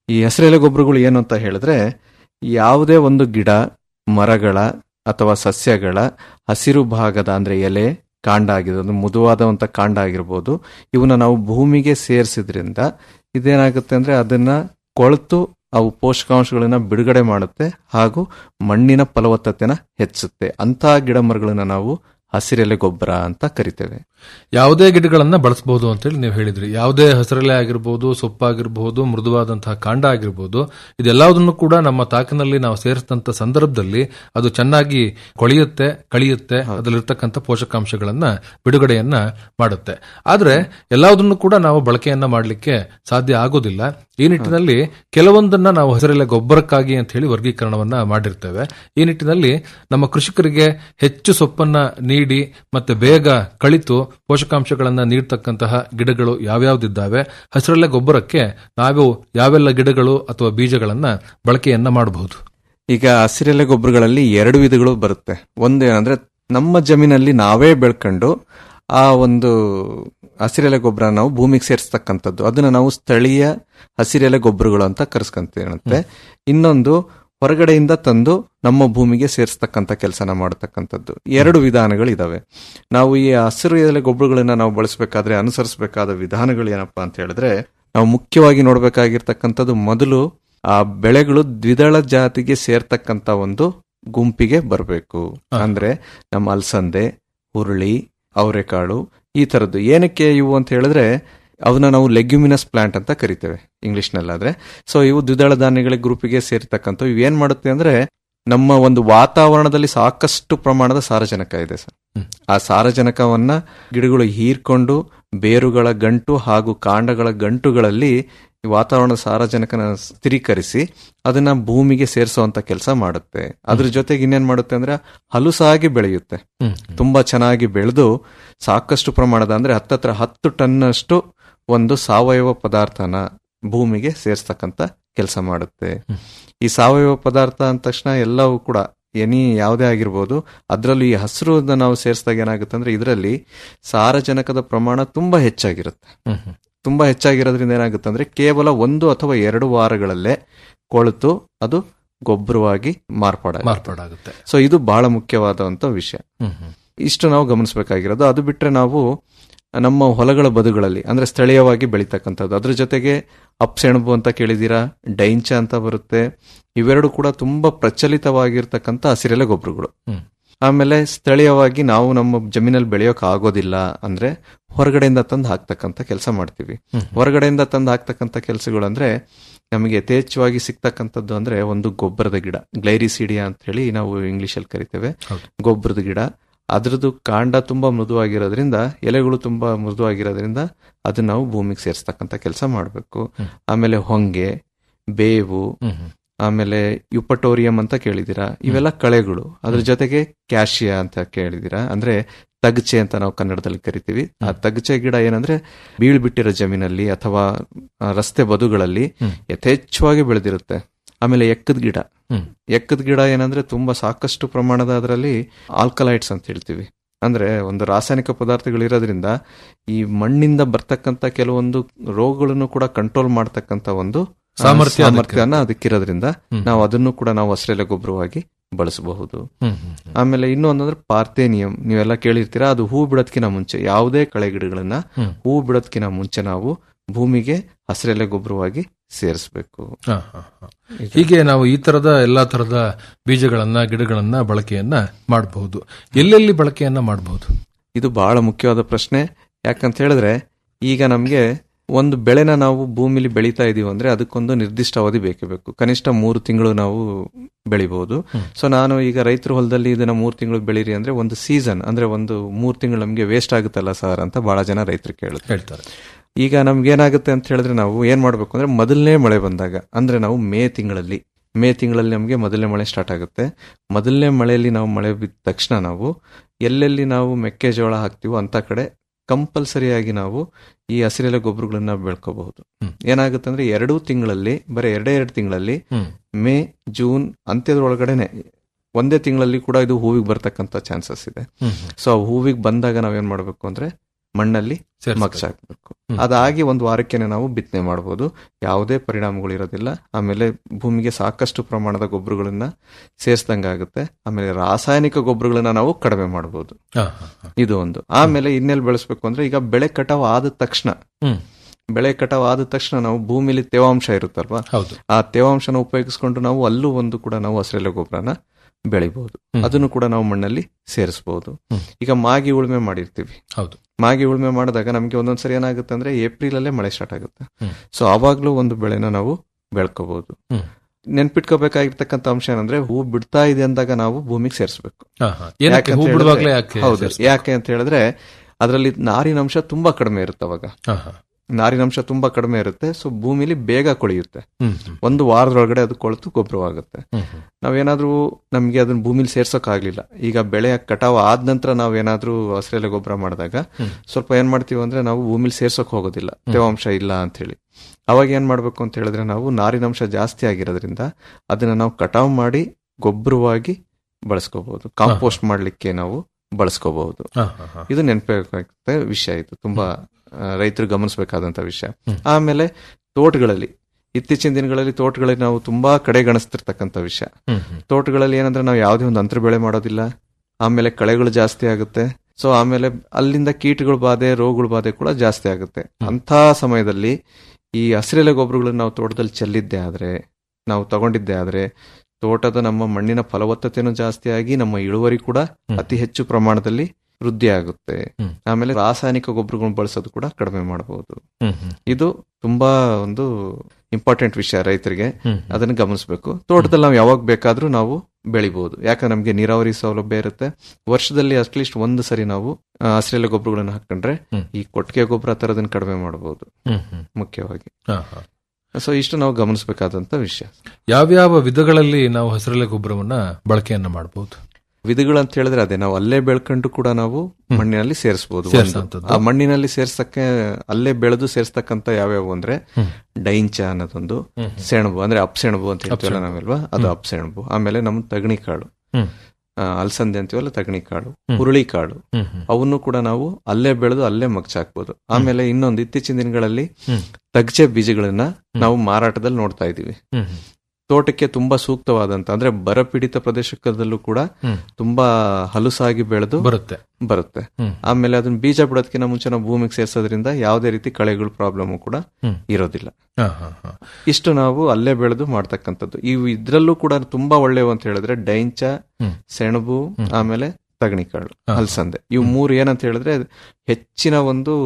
ಈ ಹಸಿರೆಲೆ ಗೊಬ್ಬರಗಳು ಏನು ಅಂತ ಹೇಳಿದ್ರೆ ಯಾವುದೇ ಒಂದು ಗಿಡ ಮರಗಳ ಅಥವಾ ಸಸ್ಯಗಳ ಹಸಿರು ಭಾಗದ ಅಂದ್ರೆ ಎಲೆ ಕಾಂಡ ಆಗಿರೋದು ಮೃದುವಾದಂಥ ಕಾಂಡ ಆಗಿರ್ಬೋದು ಇವನ್ನ ನಾವು ಭೂಮಿಗೆ ಸೇರಿಸಿದ್ರಿಂದ ಇದೇನಾಗುತ್ತೆ ಅಂದ್ರೆ ಅದನ್ನ ಕೊಳೆತು ಅವು ಪೋಷಕಾಂಶಗಳನ್ನ ಬಿಡುಗಡೆ ಮಾಡುತ್ತೆ ಹಾಗೂ ಮಣ್ಣಿನ ಫಲವತ್ತತೆನ ಹೆಚ್ಚುತ್ತೆ ಅಂತಹ ಗಿಡ ಮರಗಳನ್ನ ನಾವು ಹಸಿರೆಲೆ ಗೊಬ್ಬರ ಅಂತ ಕರಿತೇವೆ ಯಾವುದೇ ಗಿಡಗಳನ್ನ ಬಳಸಬಹುದು ಅಂತ ಹೇಳಿ ನೀವು ಹೇಳಿದ್ರಿ ಯಾವುದೇ ಹಸಿರೆಲೆ ಆಗಿರ್ಬೋದು ಸೊಪ್ಪಾಗಿರ್ಬಹುದು ಮೃದುವಾದಂತಹ ಕಾಂಡ ಆಗಿರ್ಬೋದು ಇದೆಲ್ಲದನ್ನು ಕೂಡ ನಮ್ಮ ತಾಕಿನಲ್ಲಿ ನಾವು ಸೇರಿಸಿದಂತ ಸಂದರ್ಭದಲ್ಲಿ ಅದು ಚೆನ್ನಾಗಿ ಕೊಳೆಯುತ್ತೆ ಕಳಿಯುತ್ತೆ ಅದರಲ್ಲಿರ್ತಕ್ಕಂಥ ಪೋಷಕಾಂಶಗಳನ್ನ ಬಿಡುಗಡೆಯನ್ನ ಮಾಡುತ್ತೆ ಆದ್ರೆ ಎಲ್ಲದನ್ನು ಕೂಡ ನಾವು ಬಳಕೆಯನ್ನ ಮಾಡಲಿಕ್ಕೆ ಸಾಧ್ಯ ಆಗೋದಿಲ್ಲ ಈ ನಿಟ್ಟಿನಲ್ಲಿ ಕೆಲವೊಂದನ್ನ ನಾವು ಹಸಿರೆಲೆ ಗೊಬ್ಬರಕ್ಕಾಗಿ ಅಂತ ಹೇಳಿ ವರ್ಗೀಕರಣವನ್ನ ಮಾಡಿರ್ತೇವೆ ಈ ನಿಟ್ಟಿನಲ್ಲಿ ನಮ್ಮ ಕೃಷಿಕರಿಗೆ ಹೆಚ್ಚು ಸೊಪ್ಪನ್ನ ನೀಡಿ ಮತ್ತೆ ಬೇಗ ಕಳಿತು ಪೋಷಕಾಂಶಗಳನ್ನ ನೀಡ್ತಕ್ಕಂತಹ ಗಿಡಗಳು ಯಾವ್ಯಾವ್ದಿದ್ದಾವೆ ಹಸಿರೆಲೆ ಗೊಬ್ಬರಕ್ಕೆ ನಾವು ಯಾವೆಲ್ಲ ಗಿಡಗಳು ಅಥವಾ ಬೀಜಗಳನ್ನ ಬಳಕೆಯನ್ನ ಮಾಡಬಹುದು ಈಗ ಹಸಿರೆಲೆ ಗೊಬ್ಬರಗಳಲ್ಲಿ ಎರಡು ವಿಧಗಳು ಬರುತ್ತೆ ಒಂದು ಏನಂದ್ರೆ ನಮ್ಮ ಜಮೀನಲ್ಲಿ ನಾವೇ ಬೆಳ್ಕೊಂಡು ಆ ಒಂದು ಹಸಿರೆಲೆ ಗೊಬ್ಬರ ನಾವು ಭೂಮಿಗೆ ಸೇರಿಸ್ತಕ್ಕಂಥದ್ದು ಅದನ್ನ ನಾವು ಸ್ಥಳೀಯ ಹಸಿರೆಲೆ ಗೊಬ್ಬರಗಳು ಅಂತ ಕರೆಸ್ಕೊಂತೀವಂತೆ ಇನ್ನೊಂದು ಹೊರಗಡೆಯಿಂದ ತಂದು ನಮ್ಮ ಭೂಮಿಗೆ ಸೇರಿಸ್ತಕ್ಕಂಥ ಕೆಲಸನ ಮಾಡತಕ್ಕಂಥದ್ದು ಎರಡು ವಿಧಾನಗಳು ಇದಾವೆ ನಾವು ಈ ಹಸಿರು ಎಲೆ ಗೊಬ್ಬರಗಳನ್ನ ನಾವು ಬಳಸಬೇಕಾದ್ರೆ ಅನುಸರಿಸಬೇಕಾದ ವಿಧಾನಗಳು ಏನಪ್ಪಾ ಅಂತ ಹೇಳಿದ್ರೆ ನಾವು ಮುಖ್ಯವಾಗಿ ನೋಡ್ಬೇಕಾಗಿರ್ತಕ್ಕಂಥದ್ದು ಮೊದಲು ಆ ಬೆಳೆಗಳು ದ್ವಿದಳ ಜಾತಿಗೆ ಸೇರ್ತಕ್ಕಂಥ ಒಂದು ಗುಂಪಿಗೆ ಬರಬೇಕು ಅಂದ್ರೆ ನಮ್ಮ ಅಲಸಂದೆ ಹುರುಳಿ ಅವರೆಕಾಳು ಈ ತರದ್ದು ಏನಕ್ಕೆ ಇವು ಅಂತ ಹೇಳಿದ್ರೆ ಅವನ್ನ ನಾವು ಲೆಗ್ಯುಮಿನಸ್ ಪ್ಲಾಂಟ್ ಅಂತ ಕರಿತೇವೆ ಇಂಗ್ಲಿಷ್ ನಲ್ಲಾದ್ರೆ ಸೊ ಇವು ದ್ವಿದಳ ಧಾನ್ಯಗಳ ಗ್ರೂಪಿಗೆ ಸೇರ್ತಕ್ಕಂಥ ಇವು ಏನ್ ಮಾಡುತ್ತೆ ಅಂದ್ರೆ ನಮ್ಮ ಒಂದು ವಾತಾವರಣದಲ್ಲಿ ಸಾಕಷ್ಟು ಪ್ರಮಾಣದ ಸಾರಜನಕ ಇದೆ ಸರ್ ಆ ಸಾರಜನಕವನ್ನ ಗಿಡಗಳು ಹೀರ್ಕೊಂಡು ಬೇರುಗಳ ಗಂಟು ಹಾಗೂ ಕಾಂಡಗಳ ಗಂಟುಗಳಲ್ಲಿ ಈ ವಾತಾವರಣದ ಸಾರಜನಕನ ಸ್ಥಿರೀಕರಿಸಿ ಅದನ್ನ ಭೂಮಿಗೆ ಸೇರಿಸುವಂತ ಕೆಲಸ ಮಾಡುತ್ತೆ ಅದ್ರ ಜೊತೆಗೆ ಇನ್ನೇನ್ ಮಾಡುತ್ತೆ ಅಂದ್ರೆ ಹಲುಸಾಗಿ ಬೆಳೆಯುತ್ತೆ ತುಂಬಾ ಚೆನ್ನಾಗಿ ಬೆಳೆದು ಸಾಕಷ್ಟು ಪ್ರಮಾಣದ ಅಂದ್ರೆ ಹತ್ತತ್ರ ಹತ್ತು ಟನ್ನಷ್ಟು ಒಂದು ಸಾವಯವ ಪದಾರ್ಥನ ಭೂಮಿಗೆ ಸೇರಿಸ್ತಕ್ಕಂತ ಕೆಲಸ ಮಾಡುತ್ತೆ ಈ ಸಾವಯವ ಪದಾರ್ಥ ಅಂದ ತಕ್ಷಣ ಎಲ್ಲವೂ ಕೂಡ ಎನಿ ಯಾವುದೇ ಆಗಿರ್ಬೋದು ಅದರಲ್ಲಿ ಈ ಹಸಿರು ನಾವು ಸೇರಿಸಿದಾಗ ಏನಾಗುತ್ತೆ ಅಂದ್ರೆ ಇದರಲ್ಲಿ ಸಾರಜನಕದ ಪ್ರಮಾಣ ತುಂಬಾ ಹೆಚ್ಚಾಗಿರುತ್ತೆ ತುಂಬಾ ಹೆಚ್ಚಾಗಿರೋದ್ರಿಂದ ಏನಾಗುತ್ತೆ ಅಂದ್ರೆ ಕೇವಲ ಒಂದು ಅಥವಾ ಎರಡು ವಾರಗಳಲ್ಲೇ ಕೊಳೆತು ಅದು ಗೊಬ್ಬರವಾಗಿ ಮಾರ್ಪಾಡ ಮಾರ್ಪಾಡಾಗುತ್ತೆ ಸೊ ಇದು ಬಹಳ ಮುಖ್ಯವಾದಂತ ವಿಷಯ ಇಷ್ಟು ನಾವು ಗಮನಿಸಬೇಕಾಗಿರೋದು ಅದು ಬಿಟ್ರೆ ನಾವು ನಮ್ಮ ಹೊಲಗಳ ಬದುಗಳಲ್ಲಿ ಅಂದ್ರೆ ಸ್ಥಳೀಯವಾಗಿ ಬೆಳೀತಕ್ಕಂಥದ್ದು ಅದ್ರ ಜೊತೆಗೆ ಅಪ್ಸೆಣಬು ಅಂತ ಕೇಳಿದೀರಾ ಡೈಂಚ ಅಂತ ಬರುತ್ತೆ ಇವೆರಡು ಕೂಡ ತುಂಬಾ ಪ್ರಚಲಿತವಾಗಿರ್ತಕ್ಕಂಥ ಹಸಿರೆಲೆ ಗೊಬ್ಬರಗಳು ಆಮೇಲೆ ಸ್ಥಳೀಯವಾಗಿ ನಾವು ನಮ್ಮ ಜಮೀನಲ್ಲಿ ಬೆಳೆಯೋಕ್ ಆಗೋದಿಲ್ಲ ಅಂದ್ರೆ ಹೊರಗಡೆಯಿಂದ ತಂದು ಹಾಕ್ತಕ್ಕಂಥ ಕೆಲಸ ಮಾಡ್ತೀವಿ ಹೊರಗಡೆಯಿಂದ ತಂದು ಹಾಕ್ತಕ್ಕಂಥ ಕೆಲಸಗಳು ಅಂದ್ರೆ ನಮಗೆ ಯಥೇಚ್ಛವಾಗಿ ಸಿಗ್ತಕ್ಕಂಥದ್ದು ಅಂದ್ರೆ ಒಂದು ಗೊಬ್ಬರದ ಗಿಡ ಗ್ಲೈರಿಸಿಡಿಯಾ ಅಂತ ಹೇಳಿ ನಾವು ಇಂಗ್ಲಿಷ್ ಅಲ್ಲಿ ಕರಿತೇವೆ ಗೊಬ್ಬರದ ಗಿಡ ಅದ್ರದ್ದು ಕಾಂಡ ತುಂಬಾ ಮೃದುವಾಗಿರೋದ್ರಿಂದ ಎಲೆಗಳು ತುಂಬಾ ಮೃದುವಾಗಿರೋದ್ರಿಂದ ಅದನ್ನ ನಾವು ಭೂಮಿಗೆ ಸೇರಿಸ್ತಕ್ಕಂಥ ಕೆಲಸ ಮಾಡಬೇಕು ಆಮೇಲೆ ಹೊಂಗೆ ಬೇವು ಆಮೇಲೆ ಯುಪಟೋರಿಯಂ ಅಂತ ಕೇಳಿದಿರಾ ಇವೆಲ್ಲ ಕಳೆಗಳು ಅದ್ರ ಜೊತೆಗೆ ಕ್ಯಾಶಿಯಾ ಅಂತ ಕೇಳಿದಿರಾ ಅಂದ್ರೆ ತಗಚೆ ಅಂತ ನಾವು ಕನ್ನಡದಲ್ಲಿ ಕರಿತೀವಿ ಆ ತಗಚೆ ಗಿಡ ಏನಂದ್ರೆ ಬೀಳ್ಬಿಟ್ಟಿರೋ ಜಮೀನಲ್ಲಿ ಅಥವಾ ರಸ್ತೆ ಬದುಗಳಲ್ಲಿ ಯಥೇಚ್ಛವಾಗಿ ಬೆಳೆದಿರುತ್ತೆ ಆಮೇಲೆ ಎಕ್ಕದ ಗಿಡ ಎಕ್ಕದ ಗಿಡ ಏನಂದ್ರೆ ತುಂಬಾ ಸಾಕಷ್ಟು ಪ್ರಮಾಣದ ಅದರಲ್ಲಿ ಆಲ್ಕಲೈಟ್ಸ್ ಅಂತ ಹೇಳ್ತೀವಿ ಅಂದ್ರೆ ಒಂದು ರಾಸಾಯನಿಕ ಪದಾರ್ಥಗಳಿರೋದ್ರಿಂದ ಈ ಮಣ್ಣಿಂದ ಬರ್ತಕ್ಕಂತ ಕೆಲವೊಂದು ರೋಗಗಳನ್ನು ಕೂಡ ಕಂಟ್ರೋಲ್ ಮಾಡ್ತಕ್ಕಂತ ಒಂದು ಸಾಮರ್ಥ್ಯ ಸಾಮರ್ಥ್ಯನ ಅದಕ್ಕಿರೋದ್ರಿಂದ ನಾವು ಅದನ್ನು ಕೂಡ ನಾವು ಹಸಿರೆಲೆ ಗೊಬ್ಬರವಾಗಿ ಬಳಸಬಹುದು ಆಮೇಲೆ ಇನ್ನೊಂದಂದ್ರೆ ಪಾರ್ಥೇನಿಯಂ ನೀವೆಲ್ಲ ಕೇಳಿರ್ತೀರಾ ಅದು ಹೂ ಬಿಡೋದ್ಕಿನ ಮುಂಚೆ ಯಾವುದೇ ಕಳೆ ಗಿಡಗಳನ್ನ ಹೂ ಬಿಡೋದ್ಕಿನ ಮುಂಚೆ ನಾವು ಭೂಮಿಗೆ ಹಸಿರೆಲೆ ಗೊಬ್ಬರವಾಗಿ ಸೇರಿಸಬೇಕು ಹೀಗೆ ನಾವು ಈ ತರದ ಎಲ್ಲಾ ತರದ ಬೀಜಗಳನ್ನ ಗಿಡಗಳನ್ನ ಬಳಕೆಯನ್ನ ಮಾಡಬಹುದು ಎಲ್ಲೆಲ್ಲಿ ಬಳಕೆಯನ್ನ ಮಾಡಬಹುದು ಇದು ಬಹಳ ಮುಖ್ಯವಾದ ಪ್ರಶ್ನೆ ಯಾಕಂತ ಹೇಳಿದ್ರೆ ಈಗ ನಮ್ಗೆ ಒಂದು ಬೆಳೆನ ನಾವು ಭೂಮಿಲಿ ಬೆಳೀತಾ ಇದೀವಿ ಅಂದ್ರೆ ಅದಕ್ಕೊಂದು ನಿರ್ದಿಷ್ಟ ಅವಧಿ ಬೇಕೇ ಬೇಕು ಕನಿಷ್ಠ ಮೂರು ತಿಂಗಳು ನಾವು ಬೆಳಿಬಹುದು ಸೊ ನಾನು ಈಗ ರೈತರ ಹೊಲದಲ್ಲಿ ಇದನ್ನ ಮೂರು ತಿಂಗಳು ಬೆಳೀರಿ ಅಂದ್ರೆ ಒಂದು ಸೀಸನ್ ಅಂದ್ರೆ ಒಂದು ಮೂರು ತಿಂಗಳು ನಮಗೆ ವೇಸ್ಟ್ ಆಗುತ್ತಲ್ಲ ಸರ್ ಅಂತ ಬಹಳ ಜನ ರೈತರು ಕೇಳುತ್ತೆ ಹೇಳ್ತಾರೆ ಈಗ ನಮ್ಗೆ ಏನಾಗುತ್ತೆ ಅಂತ ಹೇಳಿದ್ರೆ ನಾವು ಏನ್ ಮಾಡ್ಬೇಕು ಅಂದ್ರೆ ಮೊದಲನೇ ಮಳೆ ಬಂದಾಗ ಅಂದ್ರೆ ನಾವು ಮೇ ತಿಂಗಳಲ್ಲಿ ಮೇ ತಿಂಗಳಲ್ಲಿ ನಮಗೆ ಮೊದಲನೇ ಮಳೆ ಸ್ಟಾರ್ಟ್ ಆಗುತ್ತೆ ಮೊದಲನೇ ಮಳೆಯಲ್ಲಿ ನಾವು ಮಳೆ ಬಿದ್ದ ತಕ್ಷಣ ನಾವು ಎಲ್ಲೆಲ್ಲಿ ನಾವು ಮೆಕ್ಕೆಜೋಳ ಹಾಕ್ತಿವೋ ಅಂತ ಕಡೆ ಕಂಪಲ್ಸರಿಯಾಗಿ ನಾವು ಈ ಹಸಿರೆಲೆ ಗೊಬ್ಬರಗಳನ್ನ ಬೆಳ್ಕೋಬಹುದು ಏನಾಗುತ್ತೆ ಅಂದ್ರೆ ಎರಡೂ ತಿಂಗಳಲ್ಲಿ ಬರೀ ಎರಡೇ ಎರಡು ತಿಂಗಳಲ್ಲಿ ಮೇ ಜೂನ್ ಅಂತ್ಯದೊಳಗಡೆನೆ ಒಂದೇ ತಿಂಗಳಲ್ಲಿ ಕೂಡ ಇದು ಹೂವಿಗೆ ಬರ್ತಕ್ಕಂಥ ಚಾನ್ಸಸ್ ಇದೆ ಸೊ ಹೂವಿಗೆ ಬಂದಾಗ ನಾವೇನ್ ಮಾಡ್ಬೇಕು ಅಂದ್ರೆ ಮಣ್ಣಲ್ಲಿ ಸೇರ್ಸ್ಬೇಕು. ಮಗ್ಸ್ ಹಾಕ್ಬೇಕು ಅದಾಗಿ ಒಂದು ವಾರಕ್ಕೆನೆ ನಾವು ಬಿತ್ತನೆ ಮಾಡಬಹುದು ಯಾವುದೇ ಪರಿಣಾಮಗಳು ಇರೋದಿಲ್ಲ ಆಮೇಲೆ ಭೂಮಿಗೆ ಸಾಕಷ್ಟು ಪ್ರಮಾಣದ ಗೊಬ್ಬರಗಳನ್ನ ಸೇರಿಸ್ದಂಗಾಗುತ್ತೆ ಆಮೇಲೆ ರಾಸಾಯನಿಕ ಗೊಬ್ಬರಗಳನ್ನ ನಾವು ಕಡಿಮೆ ಮಾಡಬಹುದು ಹಾ, ಹಾ, ಹಾ. ಇದು ಒಂದು ಆಮೇಲೆ ಇನ್ನೆಲ್ಲಿ ಬೆಳೆಸ್ಬೇಕು ಅಂದ್ರೆ ಈಗ ಬೆಳೆ ಕಟಾವ್ ಆದ ತಕ್ಷಣ ಹ್ಮ್ ಬೆಳೆ ಕಟಾವ್ ಆದ ತಕ್ಷಣ ನಾವು ಭೂಮಿಲಿ ತೇವಾಂಶ ಇರುತ್ತಲ್ವಾ ಹೌದು ಆ ತೇವಾಂಶನ ಉಪಯೋಗಿಸ್ಕೊಂಡು ನಾವು ಅಲ್ಲೂ ಒಂದು ಕೂಡ ನಾವು ಹಸಿರೆಲೆ ಗೊಬ್ಬರನ ಬೆಳಿಬಹುದು ಅದನ್ನು ಕೂಡ ನಾವು ಮಣ್ಣಲ್ಲಿ ಸೇರಿಸಬಹುದು ಹ್ಮ್. ಈಗ ಮಾಗಿ ಉಳುಮೆ ಮಾಡಿರ್ತೀವಿ ಹೌದು ಮಾಗಿ ಉಳುಮೆ ಮಾಡಿದಾಗ ನಮಗೆ ಒಂದೊಂದ್ಸರಿ ಏನಾಗುತ್ತೆ ಅಂದ್ರೆ ಏಪ್ರಿಲ್ ಅಲ್ಲೇ ಮಳೆ ಸ್ಟಾರ್ಟ್ ಆಗುತ್ತೆ ಹ್ಮ್. ಸೊ ಅವಾಗ್ಲೂ ಒಂದು ಬೆಳೆನ ನಾವು ಬೆಳ್ಕೋಬಹುದು ಹ್ಮ್. ನೆನ್ಪಿಟ್ಕೋಬೇಕಾಗಿರ್ತಕ್ಕಂಥ ಅಂಶ ಏನಂದ್ರೆ ಹೂ ಬಿಡ್ತಾ ಇದೆ ಅಂದಾಗ ನಾವು ಭೂಮಿಗೆ ಸೇರಿಸಬೇಕು ಹಾ, ಹಾ. ಏನಕ್ಕೆ ಹೂ ಬಿಡುವಾಗ್ಲೇ ಯಾಕೆ ಹೌದು ಸೇರ್ಸ್ಬೇಕು? ಯಾಕೆ ಅಂತ ಹೇಳಿದ್ರೆ ಅದರಲ್ಲಿ ನಾರಿನಂಶ ತುಂಬಾ ಕಡಿಮೆ ಇರುತ್ತೆ ಅವಾಗ ಹಾ, ಹಾ. ನಾರಿನಂಶ ತುಂಬಾ ಕಡಿಮೆ ಇರುತ್ತೆ ಸೊ ಭೂಮಿಲಿ ಬೇಗ ಕೊಳೆಯುತ್ತೆ ಹ್ಮ್, ಹ್ಮ್, ಒಂದು ವಾರದೊಳಗಡೆ ಅದು ಕೊಳೆತು ಗೊಬ್ಬರವಾಗುತ್ತೆ ಹ್ಮ್, ಹ್ಮ್. ನಾವೇನಾದ್ರೂ ನಮ್ಗೆ ಅದನ್ನ ಭೂಮಿಲಿ ಸೇರ್ಸೋಕ್ ಆಗ್ಲಿಲ್ಲ ಈಗ ಬೆಳೆ ಕಟಾವ್ ಆದ ನಂತರ ನಾವೇನಾದ್ರೂ ಹಸಿರೆಲೆ ಗೊಬ್ಬರ ಮಾಡಿದಾಗ ಹ್ಮ್. ಸ್ವಲ್ಪ ಏನ್ ಮಾಡ್ತೀವಿ ಅಂದ್ರೆ ನಾವು ಭೂಮಿಲಿ ಸೇರ್ಸೋಕ್ ಹೋಗೋದಿಲ್ಲ ತೇವಾಂಶ ಇಲ್ಲ ಅಂತ ಹೇಳಿ ಅವಾಗ ಏನ್ ಮಾಡ್ಬೇಕು ಅಂತ ಹೇಳಿದ್ರೆ ನಾವು ನಾರಿನಂಶ ಜಾಸ್ತಿ ಆಗಿರೋದ್ರಿಂದ ಅದನ್ನ ನಾವು ಕಟಾವ್ ಮಾಡಿ ಗೊಬ್ಬರವಾಗಿ ಬಳಸ್ಕೋಬಹುದು ಕಾಂಪೋಸ್ಟ್ ಮಾಡ್ಲಿಕ್ಕೆ ನಾವು ಬಳಸ್ಕೋಬಹುದು ಹಾ, ಹಾ, ಹಾ. ಇದು ನೆನಪಬೇಕಾಗುತ್ತೆ ವಿಷಯ ಇದು ತುಂಬಾ ಆ, ರೈತರು ಗಮನಿಸಬೇಕಾದಂತ ವಿಷಯ ಹ್ಮ್. ಆಮೇಲೆ ತೋಟಗಳಲ್ಲಿ ಇತ್ತೀಚಿನ ದಿನಗಳಲ್ಲಿ ತೋಟಗಳಲ್ಲಿ ನಾವು ತುಂಬಾ ಕಡೆಗಣಿಸ್ತಿರ್ತಕ್ಕಂಥ ವಿಷಯ ಹ್ಮ್, ಹ್ಮ್. ತೋಟಗಳಲ್ಲಿ ಏನಂದ್ರೆ ನಾವು ಯಾವುದೇ ಒಂದು ಅಂತರ ಬೆಳೆ ಮಾಡೋದಿಲ್ಲ ಆಮೇಲೆ ಕಳೆಗಳು ಜಾಸ್ತಿ ಆಗುತ್ತೆ ಸೊ ಆಮೇಲೆ ಅಲ್ಲಿಂದ ಕೀಟಗಳ ಬಾಧೆ ರೋಗಗಳ ಬಾಧೆ ಕೂಡ ಜಾಸ್ತಿ ಆಗುತ್ತೆ ಅಂತ ಸಮಯದಲ್ಲಿ ಈ ಹಸಿರೆಲೆ ಗೊಬ್ಬರಗಳನ್ನ ನಾವು ತೋಟದಲ್ಲಿ ಚೆಲ್ಲಿದ್ದೆ ಆದ್ರೆ ನಾವು ತಗೊಂಡಿದ್ದೆ ಆದ್ರೆ ತೋಟದ ನಮ್ಮ ಮಣ್ಣಿನ ಫಲವತ್ತತೆನೂ ಜಾಸ್ತಿ ಆಗಿ ನಮ್ಮ ಇಳುವರಿ ಕೂಡ ಹ್ಮ್. ಅತಿ ಹೆಚ್ಚು ಪ್ರಮಾಣದಲ್ಲಿ ವೃದ್ಧಿ ಆಗುತ್ತೆ ಹ್ಮ್. ಆಮೇಲೆ ರಾಸಾಯನಿಕ ಗೊಬ್ಬರಗಳನ್ನ ಬಳಸೋದು ಕೂಡ ಕಡಿಮೆ ಮಾಡಬಹುದು ಹ್ಮ್, ಹ್ಮ್, ಇದು ತುಂಬಾ ಒಂದು ಇಂಪಾರ್ಟೆಂಟ್ ವಿಷಯ ರೈತರಿಗೆ ಹ್ಮ್. ಅದನ್ನ ಗಮನಿಸಬೇಕು ತೋಟದಲ್ಲಿ ನಾವು ಯಾವಾಗ ಬೇಕಾದ್ರೂ ನಾವು ಬೆಳಿಬಹುದು ಯಾಕಂದ್ರೆ ನಮಗೆ ನೀರಾವರಿ ಸೌಲಭ್ಯ ಇರುತ್ತೆ ವರ್ಷದಲ್ಲಿ ಅಟ್ಲೀಸ್ಟ್ ಒಂದು ಸರಿ ನಾವು ಆ, ಹಸಿರೆಲೆ ಗೊಬ್ಬರಗಳನ್ನ ಹಾಕೊಂಡ್ರೆ ಹ್ಮ್. ಈ ಕೊಟ್ಟಿಗೆ ಗೊಬ್ಬರ ತರದನ್ನ ಕಡಿಮೆ ಮಾಡಬಹುದು ಹ್ಮ್, ಹ್ಮ್. ಮುಖ್ಯವಾಗಿ ಹಾ, ಹಾ. ಸೊ ಇಷ್ಟು ನಾವು ಗಮನಿಸಬೇಕಾದಂತ ವಿಷಯ ಯಾವ್ಯಾವ ವಿಧಗಳಲ್ಲಿ ನಾವು ಹಸಿರೆಲೆ ಗೊಬ್ಬರವನ್ನ ಬಳಕೆಯನ್ನ ಮಾಡಬಹುದು ವಿಧಗಳಂತ ಹೇಳಿದ್ರೆ ಅದೇ ನಾವು ಅಲ್ಲೇ ಬೆಳ್ಕೊಂಡು ಕೂಡ ನಾವು ಮಣ್ಣಿನಲ್ಲಿ ಸೇರಿಸಬಹುದು ಸೇರ್ಸೋಂಥದ್ದು. ಆ ಮಣ್ಣಿನಲ್ಲಿ ಸೇರ್ಸಕ್ಕೆ ಅಲ್ಲೇ ಬೆಳೆದು ಸೇರ್ಸ್ತಕ್ಕಂತ ಯಾವ್ಯಾವು ಅಂದ್ರೆ ಹ್ಮ್. ಡೈಂಚ ಅನ್ನೋದೊಂದು ಹ್ಮ್. ಸೆಣಬು ಅಂದ್ರೆ ಅಪ್ಸೆಣಬು ಅಂತ ಹೇಳ್ತೀವಲ್ಲ ಅಪ್ಸೆಣಬು. ನಾವೆಲ್ವಾ ಅದು ಅಪ್ಸೆಣಬು ಆಮೇಲೆ ನಮ್ಮ ತಗಣಿ ಕಾಳು ಹ್ಮ್. ಆ, ಅಲಸಂದೆ ಅಂತೀವಲ್ಲ ತಗಣಿ ಕಾಳು ಹ್ಮ್. ಹುರುಳಿ ಕಾಳು ಹ್ಮ್, ಹ್ಮ್. ಅವನ್ನು ಕೂಡ ನಾವು ಅಲ್ಲೇ ಬೆಳೆದು ಅಲ್ಲೇ ಮಗ್ಚಾಕ್ಬೋದು ಆಮೇಲೆ ಇನ್ನೊಂದು ಇತ್ತೀಚಿನ ದಿನಗಳಲ್ಲಿ ಹ್ಮ್. ತಗ್ಚೆ ಬೀಜಗಳನ್ನ ನಾವು ಮಾರಾಟದಲ್ಲಿ ನೋಡ್ತಾ ಇದೀವಿ ಹ್ಮ್, ಹ್ಮ್. ತೋಟಕ್ಕೆ ತುಂಬಾ ಸೂಕ್ತವಾದಂತ ಅಂದ್ರೆ ಬರಪೀಡಿತ ಪ್ರದೇಶದಲ್ಲೂ ಕೂಡ ಹ್ಮ್. ತುಂಬಾ ಹಲಸಾಗಿ ಬೆಳೆದು ಬರುತ್ತೆ ಬರುತ್ತೆ ಹ್ಮ್. ಆಮೇಲೆ ಅದನ್ನ ಬೀಜ ಬಿಡೋದಕ್ಕಿಂತ ಮುಂಚೆ ನಾವು ಭೂಮಿಗೆ ಸೇರ್ಸೋದ್ರಿಂದ ಯಾವುದೇ ರೀತಿ ಕಳೆಗಳ ಪ್ರಾಬ್ಲಮ್ ಕೂಡ ಹ್ಮ್. ಇರೋದಿಲ್ಲ ಹಾ, ಹಾ, ಹಾ. ಇಷ್ಟು ನಾವು ಅಲ್ಲೇ ಬೆಳೆದು ಮಾಡ್ತಕ್ಕಂಥದ್ದು ಇವು ಇದ್ರಲ್ಲೂ ಕೂಡ ತುಂಬಾ ಒಳ್ಳೆಯವು ಅಂತ ಹೇಳಿದ್ರೆ ಡೈಂಚ ಹ್ಮ್. ಸೆಣಬು ಆಮೇಲೆ ತಗಣಿಕಾಳು ಹಾ. ಅಲಸಂದೆ ಇವು ಮೂರು ಏನಂತ ಹೇಳಿದ್ರೆ ಹೆಚ್ಚಿನ ಒಂದು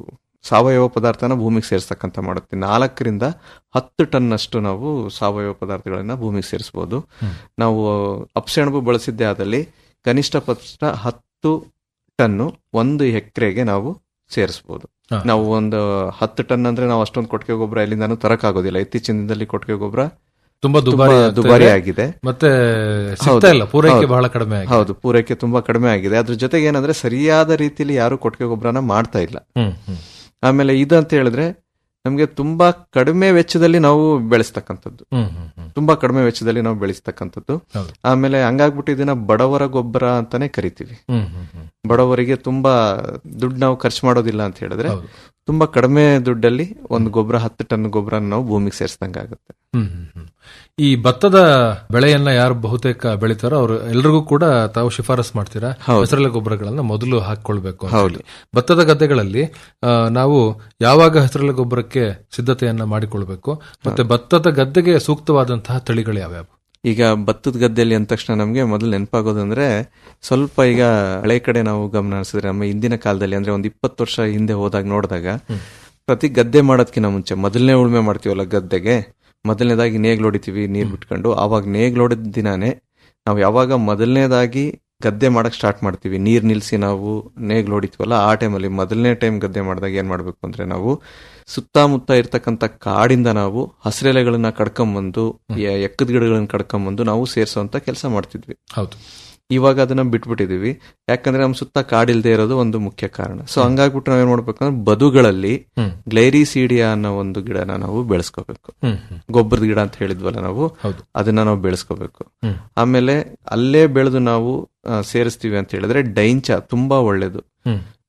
ಸಾವಯವ ಪದಾರ್ಥನ ಭೂಮಿಗೆ ಸೇರಿಸ್ತಕ್ಕಂಥ ಮಾಡುತ್ತೆ ನಾಲ್ಕರಿಂದ ಹತ್ತು ಟನ್ ಅಷ್ಟು ನಾವು ಸಾವಯವ ಪದಾರ್ಥಗಳನ್ನ ಭೂಮಿಗೆ ಸೇರಿಸಬಹುದು ಹ್ಮ್. ನಾವು ಅಪ್ಸೆಣಬು ಬಳಸಿದ್ದೇ ಆದಲ್ಲಿ ಕನಿಷ್ಠ ಪಕ್ಷ ಹತ್ತು ಟನ್ನು ಒಂದು ಎಕರೆಗೆ ನಾವು ಸೇರಿಸಬಹುದು ಹಾ. ನಾವು ಒಂದು ಹತ್ತು ಟನ್ ಅಂದ್ರೆ ನಾವು ಅಷ್ಟೊಂದು ಕೊಟ್ಟಿಗೆ ಗೊಬ್ಬರ ಎಲ್ಲಿಂದಾನು ತರಕಾಗೋದಿಲ್ಲ ಇತ್ತೀಚಿನ ದಿನದಲ್ಲಿ ಕೊಟ್ಟಿಗೆ ಗೊಬ್ಬರ ತುಂಬಾ ತುಂಬಾ ದುಬಾರಿ ಆಗ್ತಾ ದುಬಾರಿ ಇದೆ. ಆಗಿದೆ ಮತ್ತೆ ಹೌದು. ಸಿಗ್ತಾ ಇಲ್ಲ ಪೂರೈಕೆ ಹೌದು. ಬಹಳ ಕಡಿಮೆ ಆಗಿದೆ ಹೌದು ಪೂರೈಕೆ ತುಂಬಾ ಕಡಿಮೆ ಆಗಿದೆ ಅದ್ರ ಜೊತೆಗೆ ಏನಂದ್ರೆ ಸರಿಯಾದ ರೀತಿಯಲ್ಲಿ ಯಾರು ಕೊಟ್ಟಿಗೆ ಗೊಬ್ಬರನ ಮಾಡ್ತಾ ಇಲ್ಲ ಹ್ಮ್, ಹ್ಮ್. ಆಮೇಲೆ ಇದು ಅಂತ ಹೇಳಿದ್ರೆ ನಮ್ಗೆ ತುಂಬಾ ಕಡಿಮೆ ವೆಚ್ಚದಲ್ಲಿ ನಾವು ಬೆಳೆಸ್ತಕ್ಕಂಥದ್ದು ಹ್ಮ್, ಹ್ಮ್, ಹ್ಮ್. ತುಂಬಾ ಕಡಿಮೆ ವೆಚ್ಚದಲ್ಲಿ ನಾವು ಬೆಳೆಸ್ತಕ್ಕಂಥದ್ದು ಹೌದು. ಆಮೇಲೆ ಹಂಗಾಗ್ಬಿಟ್ಟು ಇದನ್ನ ಬಡವರ ಗೊಬ್ಬರ ಅಂತಾನೆ ಕರಿತೀವಿ ಹ್ಮ್, ಹ್ಮ್, ಹ್ಮ್. ಬಡವರಿಗೆ ತುಂಬಾ ದುಡ್ಡು ನಾವು ಖರ್ಚು ಮಾಡೋದಿಲ್ಲ ಅಂತ ಹೇಳಿದ್ರೆ ಹೌದು. ತುಂಬಾ ಕಡಿಮೆ ದುಡ್ಡಲ್ಲಿ ಒಂದು ಗೊಬ್ಬರ ಹತ್ತು ಟನ್ ಗೊಬ್ಬರ ನಾವು ಭೂಮಿಗೆ ಸೇರಿಸ್ದಂಗಾಗುತ್ತೆ ಹ್ಮ್, ಹ್ಮ್, ಹ್ಮ್. ಈ ಭತ್ತದ ಬೆಳೆಯನ್ನ ಯಾರು ಬಹುತೇಕ ಬೆಳಿತಾರೋ ಅವರು ಎಲ್ರಿಗೂ ಕೂಡ ತಾವು ಶಿಫಾರಸ್ ಮಾಡ್ತೀರಾ ಹೌದು. ಹಸಿರೆಲೆ ಗೊಬ್ಬರಗಳನ್ನ ಮೊದಲು ಹಾಕೊಳ್ಬೇಕು ಅಂತ ಹೌದು. ಹೇಳಿ. ಭತ್ತದ ಗದ್ದೆಗಳಲ್ಲಿ ಆ, ನಾವು ಯಾವಾಗ ಹಸಿರೆಲೆ ಗೊಬ್ಬರಕ್ಕೆ ಸಿದ್ಧತೆಯನ್ನ ಮಾಡಿಕೊಳ್ಬೇಕು ಮತ್ತೆ ಭತ್ತದ ಗದ್ದೆಗೆ ಸೂಕ್ತವಾದಂತಹ ತಳಿಗಳು ಯಾವ್ಯಾವು ಈಗ ಭತ್ತದ ಗದ್ದೆಯಲ್ಲಿ ಅಂದ ತಕ್ಷಣ ನಮಗೆ ಮೊದಲು ನೆನಪಾಗೋದಂದ್ರೆ ಸ್ವಲ್ಪ ಈಗ ಹಳೆ ಕಡೆ ನಾವು ಗಮನ ಹರಿಸಿದ್ರೆ ನಮ್ಮ ಹಿಂದಿನ ಕಾಲದಲ್ಲಿ ಅಂದ್ರೆ ಒಂದು ಇಪ್ಪತ್ತು ವರ್ಷ ಹಿಂದೆ ಹೋದಾಗ ನೋಡಿದಾಗ ಪ್ರತಿ ಗದ್ದೆ ಮಾಡೋದಕ್ಕಿಂತ ಮುಂಚೆ ಮೊದಲನೇ ಉಳುಮೆ ಮಾಡ್ತೀವಲ್ಲ ಗದ್ದೆಗೆ ಮೊದಲನೇದಾಗಿ ನೇಗ್ಲು ಹೊಡಿತೀವಿ ನೀರ್ ಬಿಟ್ಕೊಂಡು ಆವಾಗ ನೇಗ್ಲು ಹೊಡೆದ ದಿನಾನೇ ನಾವು ಯಾವಾಗ ಮೊದಲನೇದಾಗಿ ಗದ್ದೆ ಮಾಡಕ್ ಸ್ಟಾರ್ಟ್ ಮಾಡ್ತೀವಿ ನೀರ್ ನಿಲ್ಸಿ ನಾವು ನೇಗ್ಲು ಹೊಡಿತೀವಲ್ಲ ಆ ಟೈಮಲ್ಲಿ ಮೊದಲನೇ ಟೈಮ್ ಗದ್ದೆ ಮಾಡಿದಾಗ ಏನ್ ಮಾಡ್ಬೇಕು ಅಂದ್ರೆ ನಾವು ಸುತ್ತಮುತ್ತ ಇರ್ತಕ್ಕಂಥ ಕಾಡಿಂದ ನಾವು ಹಸಿರೆಲೆಗಳನ್ನ ಕಡ್ಕೊಂಬಂದು ಎ- ಎಕ್ಕದ ಗಿಡಗಳನ್ನ ಕಡ್ಕೊಂಬಂದು ನಾವು ಸೇರ್ಸೋಂತ ಕೆಲಸ ಮಾಡ್ತಿದ್ವಿ ಹೌದು ಇವಾಗ ಅದನ್ನ ಬಿಟ್ಬಿಟ್ಟಿದೀವಿ ಯಾಕಂದ್ರೆ ನಮ್ ಸುತ್ತ ಕಾಡಿಲ್ದೇ ಇರೋದು ಒಂದು ಮುಖ್ಯ ಕಾರಣ ಸೊ ಹಂಗಾಗ್ಬಿಟ್ಟು ನಾವೇನ್ ಮಾಡ್ಬೇಕಂದ್ರೆ ಬದುಗಳಲ್ಲಿ ಹ್ಮ್. ಗ್ಲೈರಿಸೀಡಿಯಾ ಅನ್ನೋ ಒಂದು ಗಿಡನ ನಾವು ಬೆಳೆಸ್ಕೋಬೇಕು ಹ್ಮ್, ಹ್ಮ್. ಗೊಬ್ಬರದ ಗಿಡ ಅಂತ ಹೇಳಿದ್ವಲ್ಲ ನಾವು ಹೌದು ಅದನ್ನ ನಾವು ಬೆಳೆಸ್ಕೋಬೇಕು ಹ್ಮ್. ಆಮೇಲೆ ಅಲ್ಲೇ ಬೆಳೆದು ನಾವು ಆ, ಸೇರಿಸ್ತೀವಿ ಅಂತ ಹೇಳಿದ್ರೆ ಡೈಂಚ ತುಂಬಾ ಒಳ್ಳೇದು ಹ್ಮ್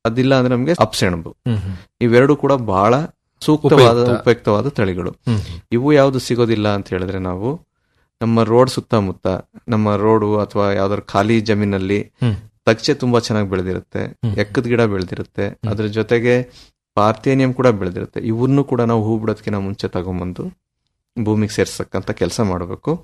ಅದಿಲ್ಲ ಅಂದ್ರೆ ನಮಗೆ ಅಪ್ಸೆಣಬು ಹ್ಮ್ ಹ್ಮ್ ಇವೆರಡು ಕೂಡ ಬಹಳ ಸೂಕ್ತವಾದ ಉಪಯುಕ್ತ. ಉಪಯುಕ್ತವಾದ ತಳಿಗಳು ಹ್ಮ್ ಹ್ಮ್. ಇವು ಯಾವುದು ಸಿಗೋದಿಲ್ಲ ಅಂತ ಹೇಳಿದ್ರೆ ನಾವು ನಮ್ಮ ರೋಡ್ ಸುತ್ತಮುತ್ತ ನಮ್ಮ ರೋಡು ಅಥವಾ ಯಾವ್ದಾದ್ರು ಖಾಲಿ ಜಮೀನಲ್ಲಿ ಹ್ಮ್. ತಗ್ಚೆ ತುಂಬಾ ಚೆನ್ನಾಗಿ ಬೆಳೆದಿರುತ್ತೆ ಹ್ಮ್. ಎಕ್ಕದ ಗಿಡ ಬೆಳೆದಿರುತ್ತೆ ಅದ್ರ ಜೊತೆಗೆ ಪಾರ್ಥೇನಿಯಂ ಕೂಡ ಬೆಳೆದಿರುತ್ತೆ ಇವನ್ನು ಕೂಡ ನಾವು ಹೂ ಬಿಡೋದಕ್ಕಿಂತ ಮುಂಚೆ ತಗೊಂಬಂದು ಭೂಮಿಗೆ ಸೇರ್ಸಕ್ಕಂತ ಕೆಲಸ ಮಾಡಬೇಕು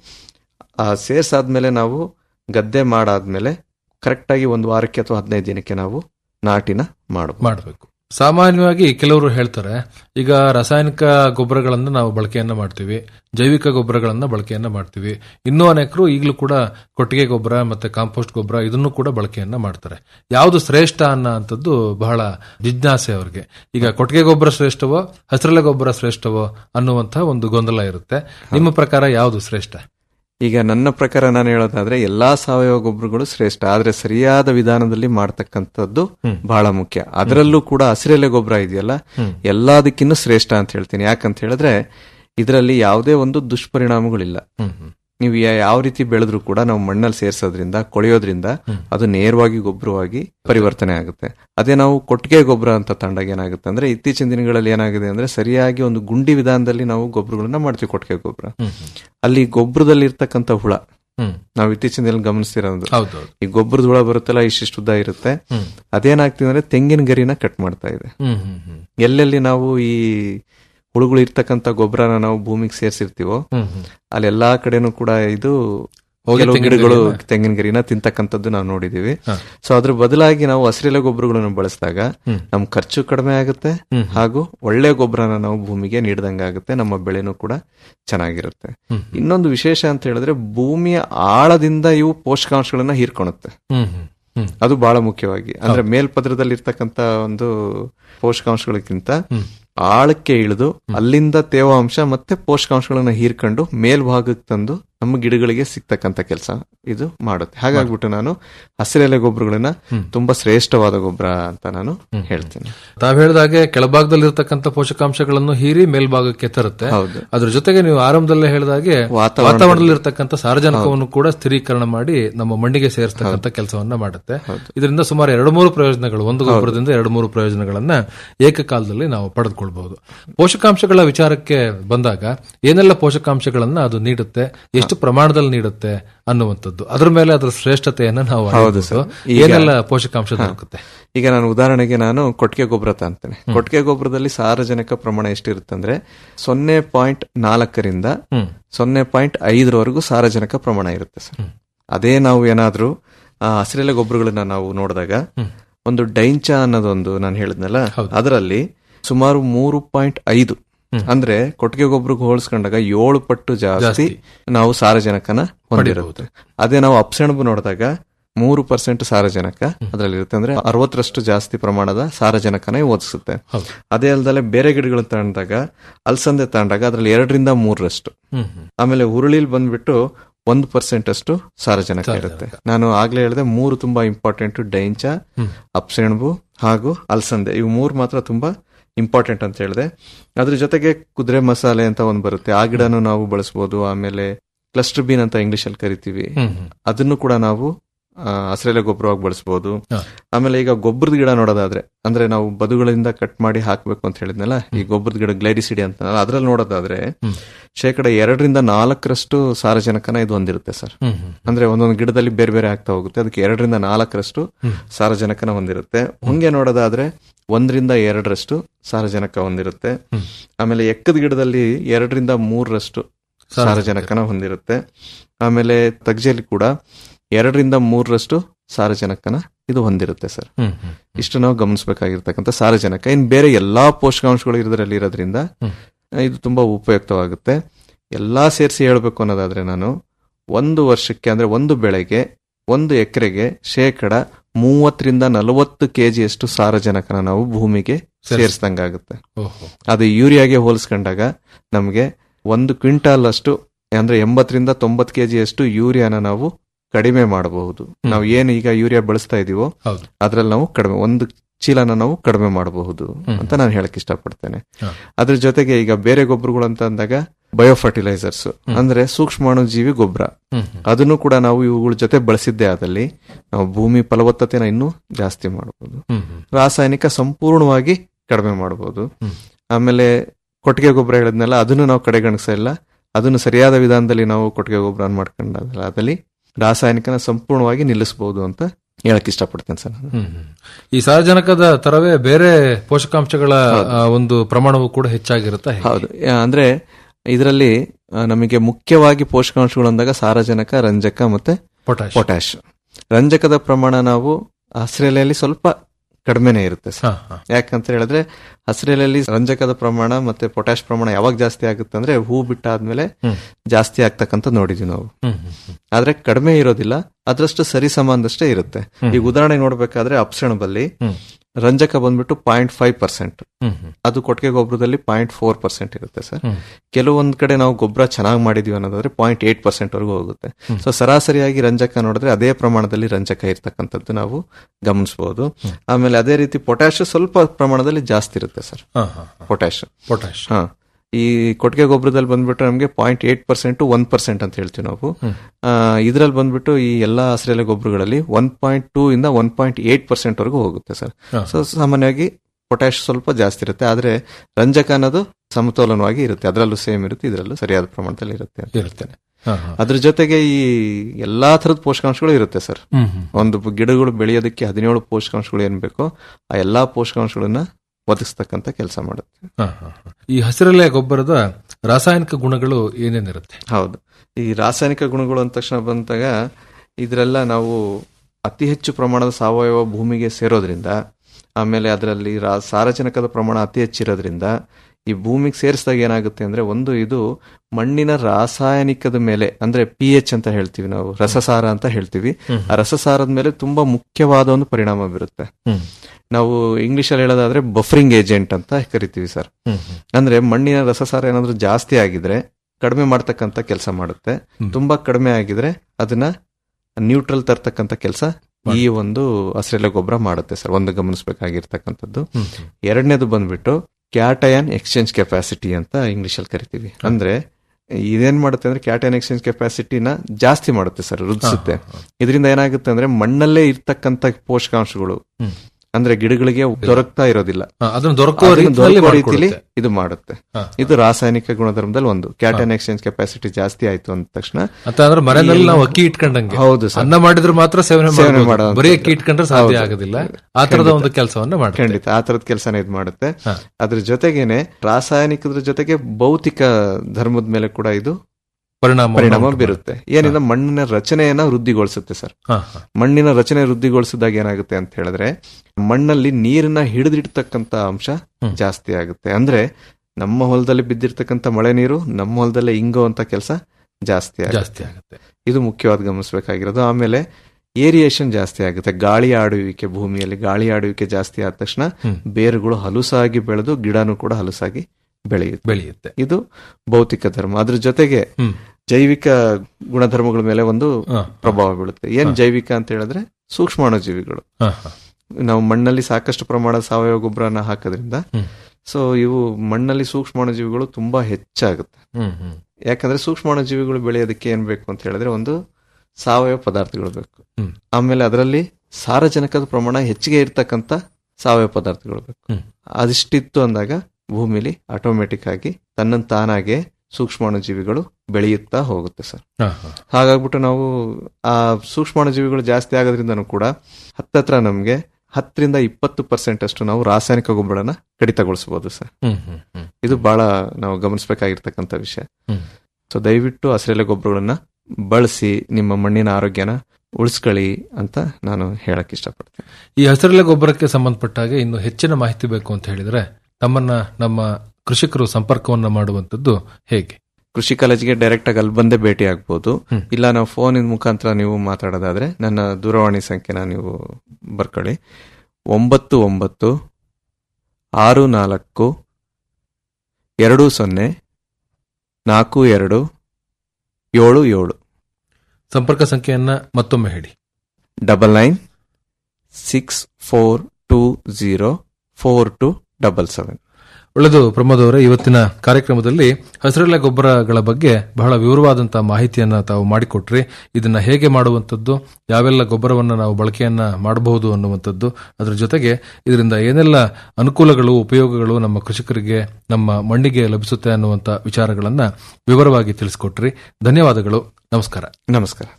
ಆ ಸೇರ್ಸಾದ್ಮೇಲೆ ನಾವು ಗದ್ದೆ ಮಾಡಾದ್ಮೇಲೆ ಕರೆಕ್ಟಾಗಿ ಒಂದು ವಾರಕ್ಕೆ ಅಥವಾ ಹದಿನೈದು ದಿನಕ್ಕೆ ನಾವು ನಾಟಿನ ಮಾಡಬೇಕು ಮಾಡಬೇಕು ಸಾಮಾನ್ಯವಾಗಿ ಕೆಲವರು ಹೇಳ್ತಾರೆ ಈಗ ರಾಸಾಯನಿಕ ಗೊಬ್ಬರಗಳನ್ನ ನಾವು ಬಳಕೆಯನ್ನ ಮಾಡ್ತೀವಿ ಜೈವಿಕ ಗೊಬ್ಬರಗಳನ್ನ ಬಳಕೆಯನ್ನ ಮಾಡ್ತೀವಿ ಇನ್ನೂ ಅನೇಕರು ಈಗಲೂ ಕೂಡ ಕೊಟ್ಟಿಗೆ ಗೊಬ್ಬರ ಮತ್ತೆ ಕಾಂಪೋಸ್ಟ್ ಗೊಬ್ಬರ ಇದನ್ನು ಕೂಡ ಬಳಕೆಯನ್ನ ಮಾಡ್ತಾರೆ ಯಾವುದು ಶ್ರೇಷ್ಠ ಅನ್ನೋ ಅಂಥದ್ದು ಬಹಳ ಜಿಜ್ಞಾಸೆ ಅವ್ರಿಗೆ ಈಗ ಕೊಟ್ಟಿಗೆ ಗೊಬ್ಬರ ಶ್ರೇಷ್ಠವೋ ಹಸಿರೆಲೆ ಗೊಬ್ಬರ ಶ್ರೇಷ್ಠವೋ ಅನ್ನುವಂತಹ ಒಂದು ಗೊಂದಲ ಇರುತ್ತೆ ನಿಮ್ಮ ಪ್ರಕಾರ ಯಾವುದು ಶ್ರೇಷ್ಠ ಈಗ ನನ್ನ ಪ್ರಕಾರ ನಾನು ಹೇಳೋದಾದ್ರೆ ಎಲ್ಲಾ ಸಾವಯವ ಗೊಬ್ಬರಗಳು ಶ್ರೇಷ್ಠ ಆದ್ರೆ ಸರಿಯಾದ ವಿಧಾನದಲ್ಲಿ ಮಾಡ್ತಕ್ಕಂಥದ್ದು ಬಹಳ ಮುಖ್ಯ ಅದರಲ್ಲೂ ಕೂಡ ಹಸಿರೆಲೆ ಗೊಬ್ಬರ ಇದೆಯಲ್ಲ ಎಲ್ಲದಕ್ಕಿನ್ನೂ ಶ್ರೇಷ್ಠ ಅಂತ ಹೇಳ್ತೀನಿ ಯಾಕಂತ ಹೇಳಿದ್ರೆ ಇದರಲ್ಲಿ ಯಾವುದೇ ಒಂದು ದುಷ್ಪರಿಣಾಮಗಳಿಲ್ಲ ಹ್ಮ್ ಹ್ಮ್ ನೀವು ಯಾ- ಯಾವ ರೀತಿ ಬೆಳೆದ್ರು ಕೂಡ ನಾವು ಮಣ್ಣಲ್ಲಿ ಸೇರ್ಸೋದ್ರಿಂದ ಕೊಳೆಯೋದ್ರಿಂದ ಅದು ನೇರವಾಗಿ ಗೊಬ್ಬರವಾಗಿ ಪರಿವರ್ತನೆ ಆಗುತ್ತೆ ಅದೇ ನಾವು ಕೊಟ್ಟಿಗೆ ಗೊಬ್ಬರ ಅಂತ ತಂಡಾಗ ಏನಾಗುತ್ತೆ ಅಂದ್ರೆ ಇತ್ತೀಚಿನ ದಿನಗಳಲ್ಲಿ ಏನಾಗಿದೆ ಅಂದ್ರೆ ಸರಿಯಾಗಿ ಒಂದು ಗುಂಡಿ ವಿಧಾನದಲ್ಲಿ ನಾವು ಗೊಬ್ಬರಗಳನ್ನ ಮಾಡ್ತೀವಿ ಕೊಟ್ಟಿಗೆ ಗೊಬ್ಬರ ಹ್ಮ್ ಹ್ಮ್. ಅಲ್ಲಿ ಗೊಬ್ಬರದಲ್ಲಿ ಇರ್ತಕ್ಕಂಥ ಹುಳ ಹ್ಮ್ ನಾವು ಇತ್ತೀಚಿನ ದಿನ ಗಮನಿಸ್ತಿರೋದು ಹೌದೌದು ಈ ಗೊಬ್ಬರದ ಹುಳ ಬರುತ್ತಲ್ಲ ಇಷ್ಟಿಷ್ಟು ಉದ್ದ ಇರುತ್ತೆ ಹ್ಮ್ ಅದೇನಾಗ್ತಿದೆ ಅಂದ್ರೆ ತೆಂಗಿನ ಗರಿನ ಕಟ್ ಮಾಡ್ತಾ ಇದೆ ಹ್ಮ್ ಹ್ಮ್ ಹ್ಮ್ ಎಲ್ಲೆಲ್ಲಿ ನಾವು ಈ ಹುಳುಗಳು ಇರ್ತಕ್ಕಂಥ ಗೊಬ್ಬರನ ನಾವು ಭೂಮಿಗೆ ಸೇರ್ಸಿರ್ತೀವೋ ಹ್ಮ್ ಹ್ಮ್ ಅಲ್ಲಿ ಎಲ್ಲಾ ಕಡೆನೂ ಕೂಡ ಇದು ಹೋಗಿ ಕೆಲವು ತೆಂಗಿನ ಗಿಡಗಳು ಗರಿನ- ತೆಂಗಿನ ಗರಿನ ತಿಂತಕ್ಕಂಥದ್ದು ನಾವು ನೋಡಿದೀವಿ ಹ. ಸೊ ಅದ್ರ ಬದಲಾಗಿ ನಾವು ಹಸಿರೆಲೆ ಗೊಬ್ಬರಗಳನ್ನು ಬಳಸಿದಾಗ ಹ್ಮ್. ನಮ್ ಖರ್ಚು ಕಡಿಮೆ ಆಗುತ್ತೆ ಹ್ಮ್. ಹಾಗೂ ಒಳ್ಳೆ ಗೊಬ್ಬರನ ನಾವು ಭೂಮಿಗೆ ನೀಡ್ದಂಗೆ ಆಗುತ್ತೆ ನಮ್ಮ ಬೆಳೆನೂ ಕೂಡ ಚೆನ್ನಾಗಿರುತ್ತೆ ಹ್ಮ್. ಇನ್ನೊಂದು ವಿಶೇಷ ಅಂತ ಹೇಳಿದ್ರೆ ಭೂಮಿಯ ಆಳದಿಂದ ಇವು ಪೋಷಕಾಂಶಗಳನ್ನ ಹೀರ್ಕೊಳುತ್ತೆ ಹ್ಮ್ ಹ್ಮ್ ಹ್ಮ್ ಅದು ಬಹಳ ಮುಖ್ಯವಾಗಿ ಅಂದ್ರೆ ಮೇಲ್ಪದ್ರದಲ್ಲಿ ಇರ್ತಕ್ಕಂತ ಒಂದು ಪೋಷಕಾಂಶಗಳಕ್ಕಿಂತ ಹ್ಮ್. ಆಳಕ್ಕೆ ಇಳಿದು ಅಲ್ಲಿಂದ ತೇವಾಂಶ ಮತ್ತೆ ಪೋಷಕಾಂಶಗಳನ್ನ ಹೀರ್ಕೊಂಡು ಮೇಲ್ಭಾಗಕ್ಕೆ ತಂದು ನಮ್ಮ ಗಿಡಗಳಿಗೆ ಸಿಗ್ತಕ್ಕಂತ ಕೆಲಸ ಇದು ಮಾಡುತ್ತೆ ಹಾಗಾಗ್ಬಿಟ್ಟು ನಾನು ಹಸಿರೆಲೆ ಗೊಬ್ಬರಗಳನ್ನ ತುಂಬಾ ಶ್ರೇಷ್ಠವಾದ ಗೊಬ್ಬರ ಅಂತ ನಾನು ಹೇಳ್ತೀನಿ ತಾವ್ ಹೇಳಿದಾಗೆ ಕೆಳಭಾಗದಲ್ಲಿರ್ತಕ್ಕಂಥ ಪೋಷಕಾಂಶಗಳನ್ನು ಹೀರಿ ಮೇಲ್ಭಾಗಕ್ಕೆ ತರುತ್ತೆ ಹೌದು ಅದ್ರ ಜೊತೆಗೆ ನೀವು ಆರಂಭದಲ್ಲೇ ಹೇಳಿದಾಗೆ ವಾತಾವರಣ ವಾತಾವರಣದಲ್ಲಿರ್ತಕ್ಕಂಥ ಸಾರಜನಕವನ್ನು ಕೂಡ ಸ್ಥಿರೀಕರಣ ಮಾಡಿ ನಮ್ಮ ಮಣ್ಣಿಗೆ ಸೇರಿಸ್ತಕ್ಕಂಥ ಕೆಲಸವನ್ನ ಮಾಡುತ್ತೆ ಇದರಿಂದ ಸುಮಾರು ಎರಡು ಮೂರು ಪ್ರಯೋಜನಗಳು ಒಂದು ಗೊಬ್ಬರದಿಂದ ಎರಡು ಮೂರು ಪ್ರಯೋಜನಗಳನ್ನ ಏಕಕಾಲದಲ್ಲಿ ನಾವು ಪಡೆದುಕೊಳ್ಬಹುದು ಪೋಷಕಾಂಶಗಳ ವಿಚಾರಕ್ಕೆ ಬಂದಾಗ ಏನೆಲ್ಲ ಪೋಷಕಾಂಶಗಳನ್ನ ಅದು ನೀಡುತ್ತೆ ಎಷ್ಟು ಪ್ರಮಾಣದಲ್ಲಿ ನೀಡುತ್ತೆ ಅನ್ನುವಂಥದ್ದು ಅದ್ರ ಮೇಲೆ ಅದರ ಶ್ರೇಷ್ಠತೆಯನ್ನ ನಾವು ಹೌದು ಅರಿಬಹುದು. ಸರ್. ಈಗ- ಏನೆಲ್ಲ ಪೋಷಕಾಂಶ ದೊರಕುತ್ತೆ ಈಗ ನಾನು ಉದಾಹರಣೆಗೆ ನಾನು ಕೊಟ್ಟಿಗೆ ಗೊಬ್ಬರ ಅಂತೇನೆ ಕೊಟ್ಟಿಗೆ ಗೊಬ್ಬರದಲ್ಲಿ ಸಾರಜನಕ ಪ್ರಮಾಣ ಎಷ್ಟಿರುತ್ತಂದ್ರೆ ಸೊನ್ನೆ ಪಾಯಿಂಟ್ ನಾಲ್ಕರಿಂದ ಹ್ಮ್ ಸೊನ್ನೆ ಪಾಯಿಂಟ್ ಐದರವರೆಗೂ ಸಾರಜನಕ ಪ್ರಮಾಣ ಇರುತ್ತೆ ಸರ್ ಅದೇ ನಾವು ಏನಾದ್ರೂ ಆ, ಹಸಿರೆಲೆ ಗೊಬ್ಬರಗಳನ್ನ ನಾವು ನೋಡಿದಾಗ ಒಂದು ಡೈಂಚ ಅನ್ನೋದೊಂದು ನಾನು ಹೇಳಿದ್ನಲ್ಲ ಅದರಲ್ಲಿ ಸುಮಾರು ಮೂರು ಪಾಯಿಂಟ್ ಐದು ಅಂದ್ರೆ ಕೊಟ್ಟಿಗೆ ಗೊಬ್ಬರಕ್ಕೆ ಹೋಲಿಸ್ಕೊಂಡಾಗ ಏಳು ಪಟ್ಟು ಜಾಸ್ತಿ ನಾವು ಸಾರಜನಕನ ಹೊಂದಿರುತ್ತೆ ಅದೇ ನಾವು ಅಪ್ಸೆಣಬು ನೋಡಿದಾಗ ಮೂರು ಪರ್ಸೆಂಟ್ ಸಾರಜನಕ ಅದರಲ್ಲಿ ಇರುತ್ತೆ ಅಂದ್ರೆ ಅರವತ್ತರಷ್ಟು ಜಾಸ್ತಿ ಪ್ರಮಾಣದ ಸಾರಜನಕನ ಓದಿಸುತ್ತೆ ಹೌದು. ಅದೇ ಅಲ್ಲದೆ ಬೇರೆ ಗಿಡಗಳನ್ನ ತಗೊಂಡಾಗ ಅಲಸಂದೆ ತಗೊಂಡಾಗ ಅದರಲ್ಲಿ ಎರಡರಿಂದ ಮೂರರಷ್ಟು ಹ್ಮ್ ಹ್ಮ್ ಆಮೇಲೆ ಹುರುಳಿಲ್ ಬಂದ್ಬಿಟ್ಟು ಒಂದು ಪರ್ಸೆಂಟ್ ಅಷ್ಟು ಸಾರಜನಕ ಇರುತ್ತೆ ನಾನು ಆಗ್ಲೇ ಹೇಳಿದೆ ಮೂರು ತುಂಬಾ ಇಂಪಾರ್ಟೆಂಟ್ ಡೈಂಚ ಅಪ್ಸೆಣಬು ಹಾಗೂ ಅಲಸಂದೆ ಇವು ಮೂರು ಮಾತ್ರ ತುಂಬಾ ಇಂಪಾರ್ಟೆಂಟ್ ಅಂತ ಹೇಳಿದೆ ಅದ್ರ ಜೊತೆಗೆ ಕುದುರೆ ಮಸಾಲೆ ಅಂತ ಒಂದು ಬರುತ್ತೆ ಆ ಗಿಡನೂ ನಾವು ಬಳಸ್ಬೋದು ಆಮೇಲೆ ಕ್ಲಸ್ಟರ್ ಬೀನ್ ಅಂತ ಇಂಗ್ಲಿಷ್ ಅಲ್ಲಿ ಕರಿತೀವಿ ಹ್ಮ್ ಹ್ಮ್ ಅದನ್ನು ಕೂಡ ನಾವು ಆ, ಹಸಿರೆಲೆ ಗೊಬ್ಬರವಾಗಿ ಬಳಸ್ಬೋದು ಹ. ಆಮೇಲೆ ಈಗ ಗೊಬ್ಬರದ ಗಿಡ ನೋಡೋದಾದ್ರೆ ಅಂದ್ರೆ ನಾವು ಬದುಗಳಿಂದ ಕಟ್ ಮಾಡಿ ಹಾಕ್ಬೇಕು ಅಂತ ಹೇಳಿದ್ನಲ್ಲ ಈ ಗೊಬ್ಬರದ ಗಿಡ ಗ್ಲೈಡಿಸಿಡಿ ಅಂತ ಅದ್ರಲ್ಲಿ ನೋಡೋದಾದ್ರೆ ಹ್ಮ್. ಶೇಕಡ ಎರಡರಿಂದ ನಾಲ್ಕರಷ್ಟು ಸಾರಜನಕನ ಇದು ಹೊಂದಿರುತ್ತೆ ಸರ್ ಹ್ಮ್ ಹ್ಮ್ ಅಂದ್ರೆ ಒಂದೊಂದು ಗಿಡದಲ್ಲಿ ಬೇರೆ ಬೇರೆ ಆಗ್ತಾ ಹೋಗುತ್ತೆ ಅದಕ್ಕೆ ಎರಡರಿಂದ ನಾಲ್ಕರಷ್ಟು ಸಾರಜನಕನ ಹೊಂದಿರುತ್ತೆ ಹೊಂಗೆ ನೋಡೋದಾದ್ರೆ ಒಂದರಿಂದ ಎರಡರಷ್ಟು ಸಾರಜನಕ ಹೊಂದಿರುತ್ತೆ ಆಮೇಲೆ ಎಕ್ಕದ ಗಿಡದಲ್ಲಿ ಎರಡರಿಂದ ಮೂರರಷ್ಟು ಸಾರಜನಕನ ಹೊಂದಿರುತ್ತೆ ಆಮೇಲೆ ತಗ್ಜೆಯಲ್ಲಿ ಕೂಡ ಎರಡರಿಂದ ಮೂರರಷ್ಟು ಸಾರಜನಕನ ಇದು ಹೊಂದಿರುತ್ತೆ ಸರ್ ಹ್ಮ್ ಹ್ಮ್ ಇಷ್ಟು ನಾವು ಗಮನಿಸಬೇಕಾಗಿರ್ತಕ್ಕಂಥ ಸಾರಜನಕ ಇನ್ ಬೇರೆ ಎಲ್ಲಾ ಪೋಷಕಾಂಶಗಳು ಇದರಲ್ಲಿ ಇರೋದ್ರಿಂದ ಹ್ಮ್. ಇದು ತುಂಬಾ ಉಪಯುಕ್ತವಾಗುತ್ತೆ ಎಲ್ಲಾ ಸೇರಿಸಿ ಹೇಳ್ಬೇಕು ಅನ್ನೋದಾದ್ರೆ ನಾನು ಒಂದು ವರ್ಷಕ್ಕೆ ಅಂದ್ರೆ ಒಂದು ಬೆಳೆಗೆ ಒಂದು ಎಕರೆಗೆ ಶೇಕಡ ಮೂವತ್ತರಿಂದ ನಲವತ್ತು ಕೆಜಿಯಷ್ಟು ಸಾರಜನಕನ ನಾವು ಭೂಮಿಗೆ ಸೇರಿಸ್ದಂಗಾಗುತ್ತೆ ಓಹೋ ಅದು ಯೂರಿಯಾಗೆ ಹೋಲಿಸ್ಕೊಂಡಾಗ ನಮಗೆ ಒಂದು ಕ್ವಿಂಟಾಲ್ ಅಷ್ಟು ಅಂದ್ರೆ ಎಂಬತ್ತರಿಂದ ತೊಂಬತ್ತು ಕೆಜಿಯಷ್ಟು ಯೂರಿಯಾನ ನಾವು ಕಡಿಮೆ ಮಾಡಬಹುದು ನಾವು ಏನು ಈಗ ಯೂರಿಯಾ ಬಳಸ್ತಾ ಇದೀವೋ ಹೌದು ಅದ್ರಲ್ಲಿ ನಾವು ಕಡಿಮೆ ಒಂದು ಚೀಲನ ನಾವು ಕಡಿಮೆ ಮಾಡಬಹುದು ಅಂತ ನಾನು ಹೇಳಕ್ ಇಷ್ಟಪಡ್ತೇನೆ ಹಾ. ಅದ್ರ ಜೊತೆಗೆ ಈಗ ಬೇರೆ ಗೊಬ್ಬರಗಳು ಅಂತ ಅಂದಾಗ ಬಯೋ ಫರ್ಟಿಲೈಸರ್ಸ್ ಅಂದ್ರೆ ಸೂಕ್ಷ್ಮಾಣುಜೀವಿ ಗೊಬ್ಬರ ಹ್ಮ್ ಅದನ್ನು ಕೂಡ ನಾವು ಇವುಗಳ ಜೊತೆ ಬಳಸಿದ್ದೇ ಆದಲ್ಲಿ ನಾವು ಭೂಮಿ ಫಲವತ್ತತೆನ ಇನ್ನೂ ಜಾಸ್ತಿ ಮಾಡಬಹುದು ಹ್ಮ್ ಹ್ಮ್ ರಾಸಾಯನಿಕ ಸಂಪೂರ್ಣವಾಗಿ ಕಡಿಮೆ ಮಾಡಬಹುದು ಹ್ಮ್. ಆಮೇಲೆ ಕೊಟ್ಟಿಗೆ ಗೊಬ್ಬರ ಹೇಳಿದ್ನಲ್ಲ ಅದನ್ನು ನಾವು ಕಡೆಗಣಿಸಿಲ್ಲ ಅದನ್ನು ಸರಿಯಾದ ವಿಧಾನದಲ್ಲಿ ನಾವು ಕೊಟ್ಟಿಗೆ ಗೊಬ್ಬರ ಮಾಡ್ಕೊಂಡಾದ್ರೆ ಅದಲ್ಲಿ ರಾಸಾಯನಿಕನ ಸಂಪೂರ್ಣವಾಗಿ ನಿಲ್ಲಿಸಬಹುದು ಅಂತ ಹೇಳಕ್ ಇಷ್ಟಪಡ್ತೇನೆ ಸರ್ ನಾನು ಹ್ಮ್ ಹ್ಮ್. ಈ ಸಾರಜನಕದ ತರವೇ ಬೇರೆ ಪೋಷಕಾಂಶಗಳ ಆ, ಒಂದು ಪ್ರಮಾಣವು ಕೂಡ ಹೆಚ್ಚಾಗಿರುತ್ತಾ ಹೇಗೆ? ಹೌದು ಯಾ- ಅಂದ್ರೆ ಇದರಲ್ಲಿ ಆ, ನಮಗೆ ಮುಖ್ಯವಾಗಿ ಪೋಷಕಾಂಶಗಳು ಅಂದಾಗ ಸಾರಜನಕ ರಂಜಕ ಮತ್ತೆ ಪೊಟ್ಯಾಶ್ ಪೊಟ್ಯಾಶ್ ರಂಜಕದ ಪ್ರಮಾಣ ನಾವು ಹಸಿರೆಲೆಯಲ್ಲಿ ಸ್ವಲ್ಪ ಕಡಿಮೆನೇ ಇರುತ್ತೆ ಸರ್ ಹಾ, ಹಾ. ಯಾಕಂತ ಹೇಳಿದ್ರೆ ಹಸಿರೆಲೆಯಲ್ಲಿ ರಂಜಕದ ಪ್ರಮಾಣ ಮತ್ತೆ ಪೊಟ್ಯಾಶ್ ಪ್ರಮಾಣ ಯಾವಾಗ ಜಾಸ್ತಿ ಆಗುತ್ತೆ ಅಂದ್ರೆ ಹೂ ಬಿಟ್ಟಾದ್ಮೇಲೆ ಹ್ಮ್. ಜಾಸ್ತಿ ಆಗ್ತಕ್ಕಂಥ ನೋಡಿದ್ವಿ ನಾವು ಹ್ಮ್ ಹ್ಮ್ ಹ್ಮ್. ಆದ್ರೆ ಕಡಿಮೆ ಇರೋದಿಲ್ಲ ಅದ್ರಷ್ಟು ಸರಿ ಸಮಾನದಷ್ಟೇ ಇರುತ್ತೆ ಈಗ ಉದಾಹರಣೆ ನೋಡ್ಬೇಕಾದ್ರೆ ಅಪ್ಸಣಬಲ್ಲಿ ಹ್ಮ್. ರಂಜಕ ಬಂದ್ಬಿಟ್ಟು ಪಾಯಿಂಟ್ ಫೈವ್ ಪರ್ಸೆಂಟ್ ಹ್ಮ್ ಹ್ಮ್. ಅದು ಕೊಟ್ಟಿಗೆ ಗೊಬ್ಬರದಲ್ಲಿ ಪಾಯಿಂಟ್ ಫೋರ್ ಪರ್ಸೆಂಟ್ ಇರುತ್ತೆ ಸರ್ ಹ್ಮ್. ಕೆಲವೊಂದ್ ಕಡೆ ನಾವು ಗೊಬ್ಬರ ಚೆನ್ನಾಗಿ ಮಾಡಿದೀವಿ ಅನ್ನೋದಾದ್ರೆ ಪಾಯಿಂಟ್ ಏಟ್ ಪರ್ಸೆಂಟ್ ವರೆಗೂ ಹೋಗುತ್ತೆ ಸೊ ಸರಾಸರಿಯಾಗಿ ರಂಜಕ ನೋಡಿದ್ರೆ ಅದೇ ಪ್ರಮಾಣದಲ್ಲಿ ರಂಜಕ ಇರ್ತಕ್ಕಂಥದ್ದು ನಾವು ಗಮನಿಸಬಹುದು ಆಮೇಲೆ ಅದೇ ರೀತಿ ಪೊಟ್ಯಾಶ್ ಸ್ವಲ್ಪ ಪ್ರಮಾಣದಲ್ಲಿ ಜಾಸ್ತಿ ಇರುತ್ತೆ ಸರ್ ಹಾ, ಹಾ, ಹಾ. ಪೊಟ್ಯಾಶ್ ಪೊಟ್ಯಾಶ್ ಹಾ ಈ ಕೊಟ್ಟಿಗೆ ಗೊಬ್ಬರದಲ್ಲಿ ಬಂದ್ಬಿಟ್ಟು ನಮಗೆ point eight percent one percent ಅಂತ ಹೇಳ್ತೀವಿ ನಾವು ಇದರಲ್ಲಿ ಬಂದ್ಬಿಟ್ಟು ಈ ಎಲ್ಲಾ ಹಸಿರೆಲೆ ಗೊಬ್ಬರಗಳಲ್ಲಿ ಒನ್ ಪಾಯಿಂಟ್ ಟೂ ಇಂದ ಒನ್ ಪಾಯಿಂಟ್ ಏಟ್ ಪರ್ಸೆಂಟ್ ವರೆಗೂ ಹೋಗುತ್ತೆ ಸರ್ ಹಾ. ಸೊ ಸಾಮಾನ್ಯವಾಗಿ ಪೊಟ್ಯಾಶ್ ಸ್ವಲ್ಪ ಜಾಸ್ತಿ ಇರುತ್ತೆ ಆದ್ರೆ ರಂಜಕ ಅನ್ನೋದು ಸಮತೋಲನವಾಗಿ ಇರುತ್ತೆ ಅದರಲ್ಲೂ ಸೇಮ್ ಇರುತ್ತೆ ಇದರಲ್ಲೂ ಸರಿಯಾದ ಪ್ರಮಾಣದಲ್ಲಿ ಇರುತ್ತೆ ಇರುತ್ತೇನೆ ಹಾ, ಹಾ. ಅದ್ರ ಜೊತೆಗೆ ಈ ಎಲ್ಲಾ ತರದ ಪೋಷಕಾಂಶಗಳು ಇರುತ್ತೆ ಸರ್ ಹ್ಮ್ ಹ್ಮ್. ಒಂದು ಗಿಡಗಳು ಬೆಳೆಯೋದಕ್ಕೆ ಹದಿನೇಳು ಪೋಷಕಾಂಶಗಳು ಏನ್ ಬೇಕೋ ಆ ಎಲ್ಲಾ ಪೋಷಕಾಂಶಗಳನ್ನ ಒದಗಿಸ್ತಕ್ಕಂಥ ಕೆಲಸ ಮಾಡುತ್ತೆ ಹಾ, ಹಾ, ಹಾ. ಈ ಹಸಿರೆಲೆ ಗೊಬ್ಬರದ ರಾಸಾಯನಿಕ ಗುಣಗಳು ಏನೇನಿರುತ್ತೆ ಹೌದು ಈ ರಾಸಾಯನಿಕ ಗುಣಗಳು ಅಂದ ತಕ್ಷಣ ಬಂದಾಗ ಇದರೆಲ್ಲ ನಾವು ಅತಿ ಹೆಚ್ಚು ಪ್ರಮಾಣದ ಸಾವಯವ ಭೂಮಿಗೆ ಸೇರೋದ್ರಿಂದ ಆಮೇಲೆ ಅದರಲ್ಲಿ ರಾ- ಸಾರಜನಕದ ಪ್ರಮಾಣ ಅತಿ ಹೆಚ್ಚಿರೋದ್ರಿಂದ ಈ ಭೂಮಿಗೆ ಸೇರಿಸಿದಾಗ ಏನಾಗುತ್ತೆ ಅಂದ್ರೆ ಒಂದು ಇದು ಮಣ್ಣಿನ ರಾಸಾಯನಿಕದ ಮೇಲೆ ಅಂದ್ರೆ ಪಿ ಎಚ್ ಅಂತ ಹೇಳ್ತೀವಿ ನಾವು ರಸಸಾರ ಅಂತ ಹೇಳ್ತೀವಿ ಆ ರಸಸಾರದ ಮೇಲೆ ತುಂಬಾ ಮುಖ್ಯವಾದ ಒಂದು ಪರಿಣಾಮ ಬೀರುತ್ತೆ ಹ್ಮ್. ನಾವು ಇಂಗ್ಲಿಷ್ ಅಲ್ಲಿ ಹೇಳೋದಾದ್ರೆ ಬಫರಿಂಗ್ ಏಜೆಂಟ್ ಅಂತ ಕರಿತೀವಿ ಸರ್ ಹ್ಮ್ ಹ್ಮ್. ಅಂದ್ರೆ ಮಣ್ಣಿನ ರಸಸಾರ ಏನಾದ್ರೂ ಜಾಸ್ತಿ ಆಗಿದ್ರೆ ಕಡಿಮೆ ಮಾಡ್ತಕ್ಕಂಥ ಕೆಲಸ ಮಾಡುತ್ತೆ ತುಂಬಾ ಕಡಿಮೆ ಆಗಿದ್ರೆ ಅದನ್ನ ನ್ಯೂಟ್ರಲ್ ತರ್ತಕ್ಕಂಥ ಕೆಲಸ ಈ ಒಂದು ಹಸಿರೆಲೆ ಗೊಬ್ಬರ ಮಾಡುತ್ತೆ ಸರ್ ಒಂದು ಗಮನಿಸಬೇಕಾಗಿರ್ತಕ್ಕಂಥದ್ದು ಹ್ಮ್ ಹ್ಮ್. ಎರಡನೇದು ಬಂದ್ಬಿಟ್ಟು ಕ್ಯಾಟಯನ್ ಎಕ್ಸ್ಚೇಂಜ್ ಕೆಪಾಸಿಟಿ ಅಂತ ಇಂಗ್ಲಿಷ್ ಅಲ್ಲಿ ಕರಿತೀವಿ ಅಂದ್ರೆ ಇದೇನ್ ಮಾಡುತ್ತೆ ಅಂದ್ರೆ ಕ್ಯಾಟಯನ್ ಎಕ್ಸ್ಚೇಂಜ್ ಕೆಪಾಸಿಟಿನ ಜಾಸ್ತಿ ಮಾಡುತ್ತೆ ಸರ್ ವೃದ್ಧಿಸುತ್ತೆ ಇದರಿಂದ ಏನಾಗುತ್ತೆ ಅಂದ್ರೆ ಮಣ್ಣಲ್ಲೇ ಇರ್ತಕ್ಕಂಥ ಪೋಷಕಾಂಶಗಳು ಹ್ಮ್. ಅಂದ್ರೆ ಗಿಡಗಳಿಗೆ ದೊರಕ್ತಾ ಇರೋದಿಲ್ಲ ಹಾ, ಅದನ್ನ ದೊರಕುವ ಅದನ್ನ ರೀತಿಯಲ್ಲಿ ದೊರಕುವ ರೀತಿಲಿ ಮಾಡ್ಕೊಳ್ಳುತ್ತೆ. ಇದು ಮಾಡುತ್ತೆ ಹಾ. ಇದು ರಾಸಾಯನಿಕ ಗುಣಧರ್ಮದಲ್ಲಿ ಒಂದು ಕ್ಯಾಟನ್ ಎಕ್ಸ್ಚೇಂಜ್ ಕೆಪಾಸಿಟಿ ಜಾಸ್ತಿ ಆಯ್ತು ಅಂದ ತಕ್ಷಣ ಅಂತ ಅಂದ್ರೆ ಮನೆಯಲ್ಲಿ ನಾವು ಅಕ್ಕಿ ಇಟ್ಕೊಂಡಂಗೆ ಹೌದು ಸರ್ ಅನ್ನ ಮಾಡಿದ್ರೆ ಮಾತ್ರ ಸೇವನೆ ಸೇವನೆ ಮಾಡಬಹುದು ಮಾಡೋದು. ಬರೀ ಅಕ್ಕಿ ಇಟ್ಕೊಂಡ್ರೆ ಸಾಧ್ಯ ಹೌದು. ಆಗೋದಿಲ್ಲ ಆ ತರದ ಒಂದು ಕೆಲಸವನ್ನ ಮಾಡುತ್ತೆ ಖಂಡಿತ ಆ ತರದ ಕೆಲಸನ ಇದು ಮಾಡುತ್ತೆ ಹಾ. ಅದ್ರ ಜೊತೆಗೇನೆ ರಾಸಾಯನಿಕದ ಜೊತೆಗೆ ಭೌತಿಕ ಧರ್ಮದ ಮೇಲೆ ಕೂಡ ಇದು ಪರಿಣಾಮ ಪರಿಣಾಮ ಬೀರುತ್ತೆ ಏನಿಲ್ಲ ಮಣ್ಣಿನ ರಚನೆಯನ್ನ ವೃದ್ಧಿಗೊಳಿಸುತ್ತೆ ಸರ್ ಹಾ, ಹಾ. ಮಣ್ಣಿನ ರಚನೆ ವೃದ್ಧಿಗೊಳಿಸಿದಾಗ ಏನಾಗುತ್ತೆ ಅಂತ ಹೇಳಿದ್ರೆ ಮಣ್ಣಲ್ಲಿ ನೀರನ್ನ ಹಿಡಿದಿಡ್ತಕ್ಕಂತ ಅಂಶ ಹ್ಮ್. ಜಾಸ್ತಿ ಆಗುತ್ತೆ ಅಂದ್ರೆ ನಮ್ಮ ಹೊಲದಲ್ಲಿ ಬಿದ್ದಿರ್ತಕ್ಕಂಥ ಮಳೆ ನೀರು ನಮ್ಮ ಹೊಲದಲ್ಲೇ ಇಂಗುವಂತ ಕೆಲಸ ಜಾಸ್ತಿ ಆಗುತ್ತೆ ಜಾಸ್ತಿ ಆಗುತ್ತೆ ಇದು ಮುಖ್ಯವಾದ ಗಮನಿಸಬೇಕಾಗಿರೋದು ಆಮೇಲೆ ಏರಿಯೇಷನ್ ಜಾಸ್ತಿ ಆಗುತ್ತೆ ಗಾಳಿ ಆಡುವಿಕೆ ಭೂಮಿಯಲ್ಲಿ ಗಾಳಿ ಆಡುವಿಕೆ ಜಾಸ್ತಿ ಆದ ತಕ್ಷಣ ಹ್ಮ್. ಬೇರುಗಳು ಹಲುಸಾಗಿ ಬೆಳೆದು ಗಿಡನೂ ಕೂಡ ಹಲುಸಾಗಿ ಬೆಳೆಯುತ್ತೆ ಬೆಳೆಯುತ್ತೆ ಇದು ಭೌತಿಕ ಧರ್ಮ ಅದ್ರ ಜೊತೆಗೆ ಹ್ಮ್. ಜೈವಿಕ ಗುಣಧರ್ಮಗಳ ಮೇಲೆ ಒಂದು ಹಾ, ಪ್ರಭಾವ ಬೀಳುತ್ತೆ ಏನ್ ಜೈವಿಕ ಅಂತ ಹೇಳಿದ್ರೆ ಸೂಕ್ಷ್ಮಾಣುಜೀವಿಗಳು ಹಾ, ಹಾ. ನಾವು ಮಣ್ಣಲ್ಲಿ ಸಾಕಷ್ಟು ಪ್ರಮಾಣದ ಸಾವಯವ ಗೊಬ್ಬರನ ಹಾಕೋದ್ರಿಂದ ಹ್ಮ್. ಸೊ ಇವು ಮಣ್ಣಲ್ಲಿ ಸೂಕ್ಷ್ಮಾಣುಜೀವಿಗಳು ತುಂಬಾ ಹೆಚ್ಚಾಗುತ್ತೆ ಹ್ಮ್, ಹ್ಮ್. ಯಾಕಂದ್ರೆ ಸೂಕ್ಷ್ಮಾಣುಜೀವಿಗಳು ಬೆಳೆಯೋದಕ್ಕೆ ಏನ್ ಬೇಕು ಅಂತ ಹೇಳಿದ್ರೆ ಒಂದು ಸಾವಯವ ಪದಾರ್ಥಗಳು ಬೇಕು ಹ್ಮ್. ಆಮೇಲೆ ಅದರಲ್ಲಿ ಸಾರಜನಕದ ಪ್ರಮಾಣ ಹೆಚ್ಚಿಗೆ ಇರ್ತಕ್ಕಂಥ ಸಾವಯವ ಪದಾರ್ಥಗಳು ಬೇಕು ಹ್ಮ್. ಅದಿಷ್ಟಿತ್ತು ಅಂದಾಗ ಭೂಮಿಲಿ ಆಟೋಮೆಟಿಕ್ ಆಗಿ ತನ್ನನ್ ತಾನಾಗೆ ಸೂಕ್ಷ್ಮಾಣುಜೀವಿಗಳು ಬೆಳೆಯುತ್ತಾ ಹೋಗುತ್ತೆ ಸರ್ ಹಾ, ಹಾ. ಹಾಗಾಗ್ಬಿಟ್ಟು ನಾವು ಆ ಸೂಕ್ಷ್ಮಾಣುಜೀವಿಗಳು ಜಾಸ್ತಿ ಆಗೋದ್ರಿಂದನೂ ಕೂಡ ಹತ್ತತ್ರ ನಮ್ಗೆ ಹತ್ತರಿಂದ ಇಪ್ಪತ್ತು ಪರ್ಸೆಂಟ್ ಅಷ್ಟು ನಾವು ರಾಸಾಯನಿಕ ಗೊಬ್ಬರನ ಕಡಿತಗೊಳಿಸಬಹುದು ಸರ್ ಹ್ಮ್, ಹ್ಮ್, ಹ್ಮ್. ಇದು ಬಹಳ ನಾವು ಗಮನಿಸಬೇಕಾಗಿರ್ತಕ್ಕಂಥ ವಿಷಯ ಹ್ಮ್. ಸೊ ದಯವಿಟ್ಟು ಹಸಿರೆಲೆ ಗೊಬ್ಬರಗಳನ್ನ ಬಳಸಿ ನಿಮ್ಮ ಮಣ್ಣಿನ ಆರೋಗ್ಯನ ಉಳಿಸ್ಕೊಳ್ಳಿ ಅಂತ ನಾನು ಹೇಳಕ್ ಇಷ್ಟಪಡ್ತೇನೆ ಈ ಹಸಿರೆಲೆ ಗೊಬ್ಬರಕ್ಕೆ ಸಂಬಂಧಪಟ್ಟ ಹಾಗೆ ಇನ್ನು ಹೆಚ್ಚಿನ ಮಾಹಿತಿ ಬೇಕು ಅಂತ ಹೇಳಿದ್ರೆ ತಮ್ಮನ್ನ ನಮ್ಮ ಕೃಷಿಕರು ಸಂಪರ್ಕವನ್ನ ಮಾಡುವಂತದ್ದು ಹೇಗೆ ಕೃಷಿ ಕಾಲೇಜಿಗೆ ಡೈರೆಕ್ಟ್ ಆಗಿ ಅಲ್ಲಿ ಬಂದೇ ಭೇಟಿ ಆಗ್ಬೋದು ಹ್ಮ್. ಇಲ್ಲ ನಾವು ಫೋನಿನ ಮುಖಾಂತರ ನೀವು ಮಾತಾಡೋದಾದ್ರೆ ನನ್ನ ದೂರವಾಣಿ ಸಂಖ್ಯೆನ ನೀವು ಬರ್ಕೊಳ್ಳಿ ಒಂಬತ್ತು ಒಂಬತ್ತು ಆರು ನಾಲ್ಕು ಎರಡು ಸೊನ್ನೆ ನಾಲ್ಕು ಎರಡು ಏಳು ಏಳು ಸಂಪರ್ಕ ಸಂಖ್ಯೆಯನ್ನ ಮತ್ತೊಮ್ಮೆ ಹೇಳಿ double nine six four two zero four two double seven ಒಳ್ಳೆದು ಪ್ರಮೋದ್ ಅವರೇ ಇವತ್ತಿನ ಕಾರ್ಯಕ್ರಮದಲ್ಲಿ ಹಸಿರೆಲೆ ಗೊಬ್ಬರಗಳ ಬಗ್ಗೆ ಬಹಳ ವಿವರವಾದಂತಹ ಮಾಹಿತಿಯನ್ನ ತಾವು ಮಾಡಿಕೊಟ್ರಿ ಇದನ್ನ ಹೇಗೆ ಮಾಡುವಂತದ್ದು ಯಾವೆಲ್ಲ ಗೊಬ್ಬರವನ್ನ ನಾವು ಬಳಕೆಯನ್ನ ಮಾಡಬಹುದು ಅನ್ನುವಂಥದ್ದು ಅದರ ಜೊತೆಗೆ ಇದರಿಂದ ಏನೆಲ್ಲ ಅನುಕೂಲಗಳು ಉಪಯೋಗಗಳು ನಮ್ಮ ಕೃಷಿಕರಿಗೆ ನಮ್ಮ ಮಣ್ಣಿಗೆ ಲಭಿಸುತ್ತೆ ಅನ್ನುವಂತ ವಿಚಾರಗಳನ್ನ ವಿವರವಾಗಿ ತಿಳಿಸಿಕೊಟ್ರಿ ಧನ್ಯವಾದಗಳು ನಮಸ್ಕಾರ ನಮಸ್ಕಾರ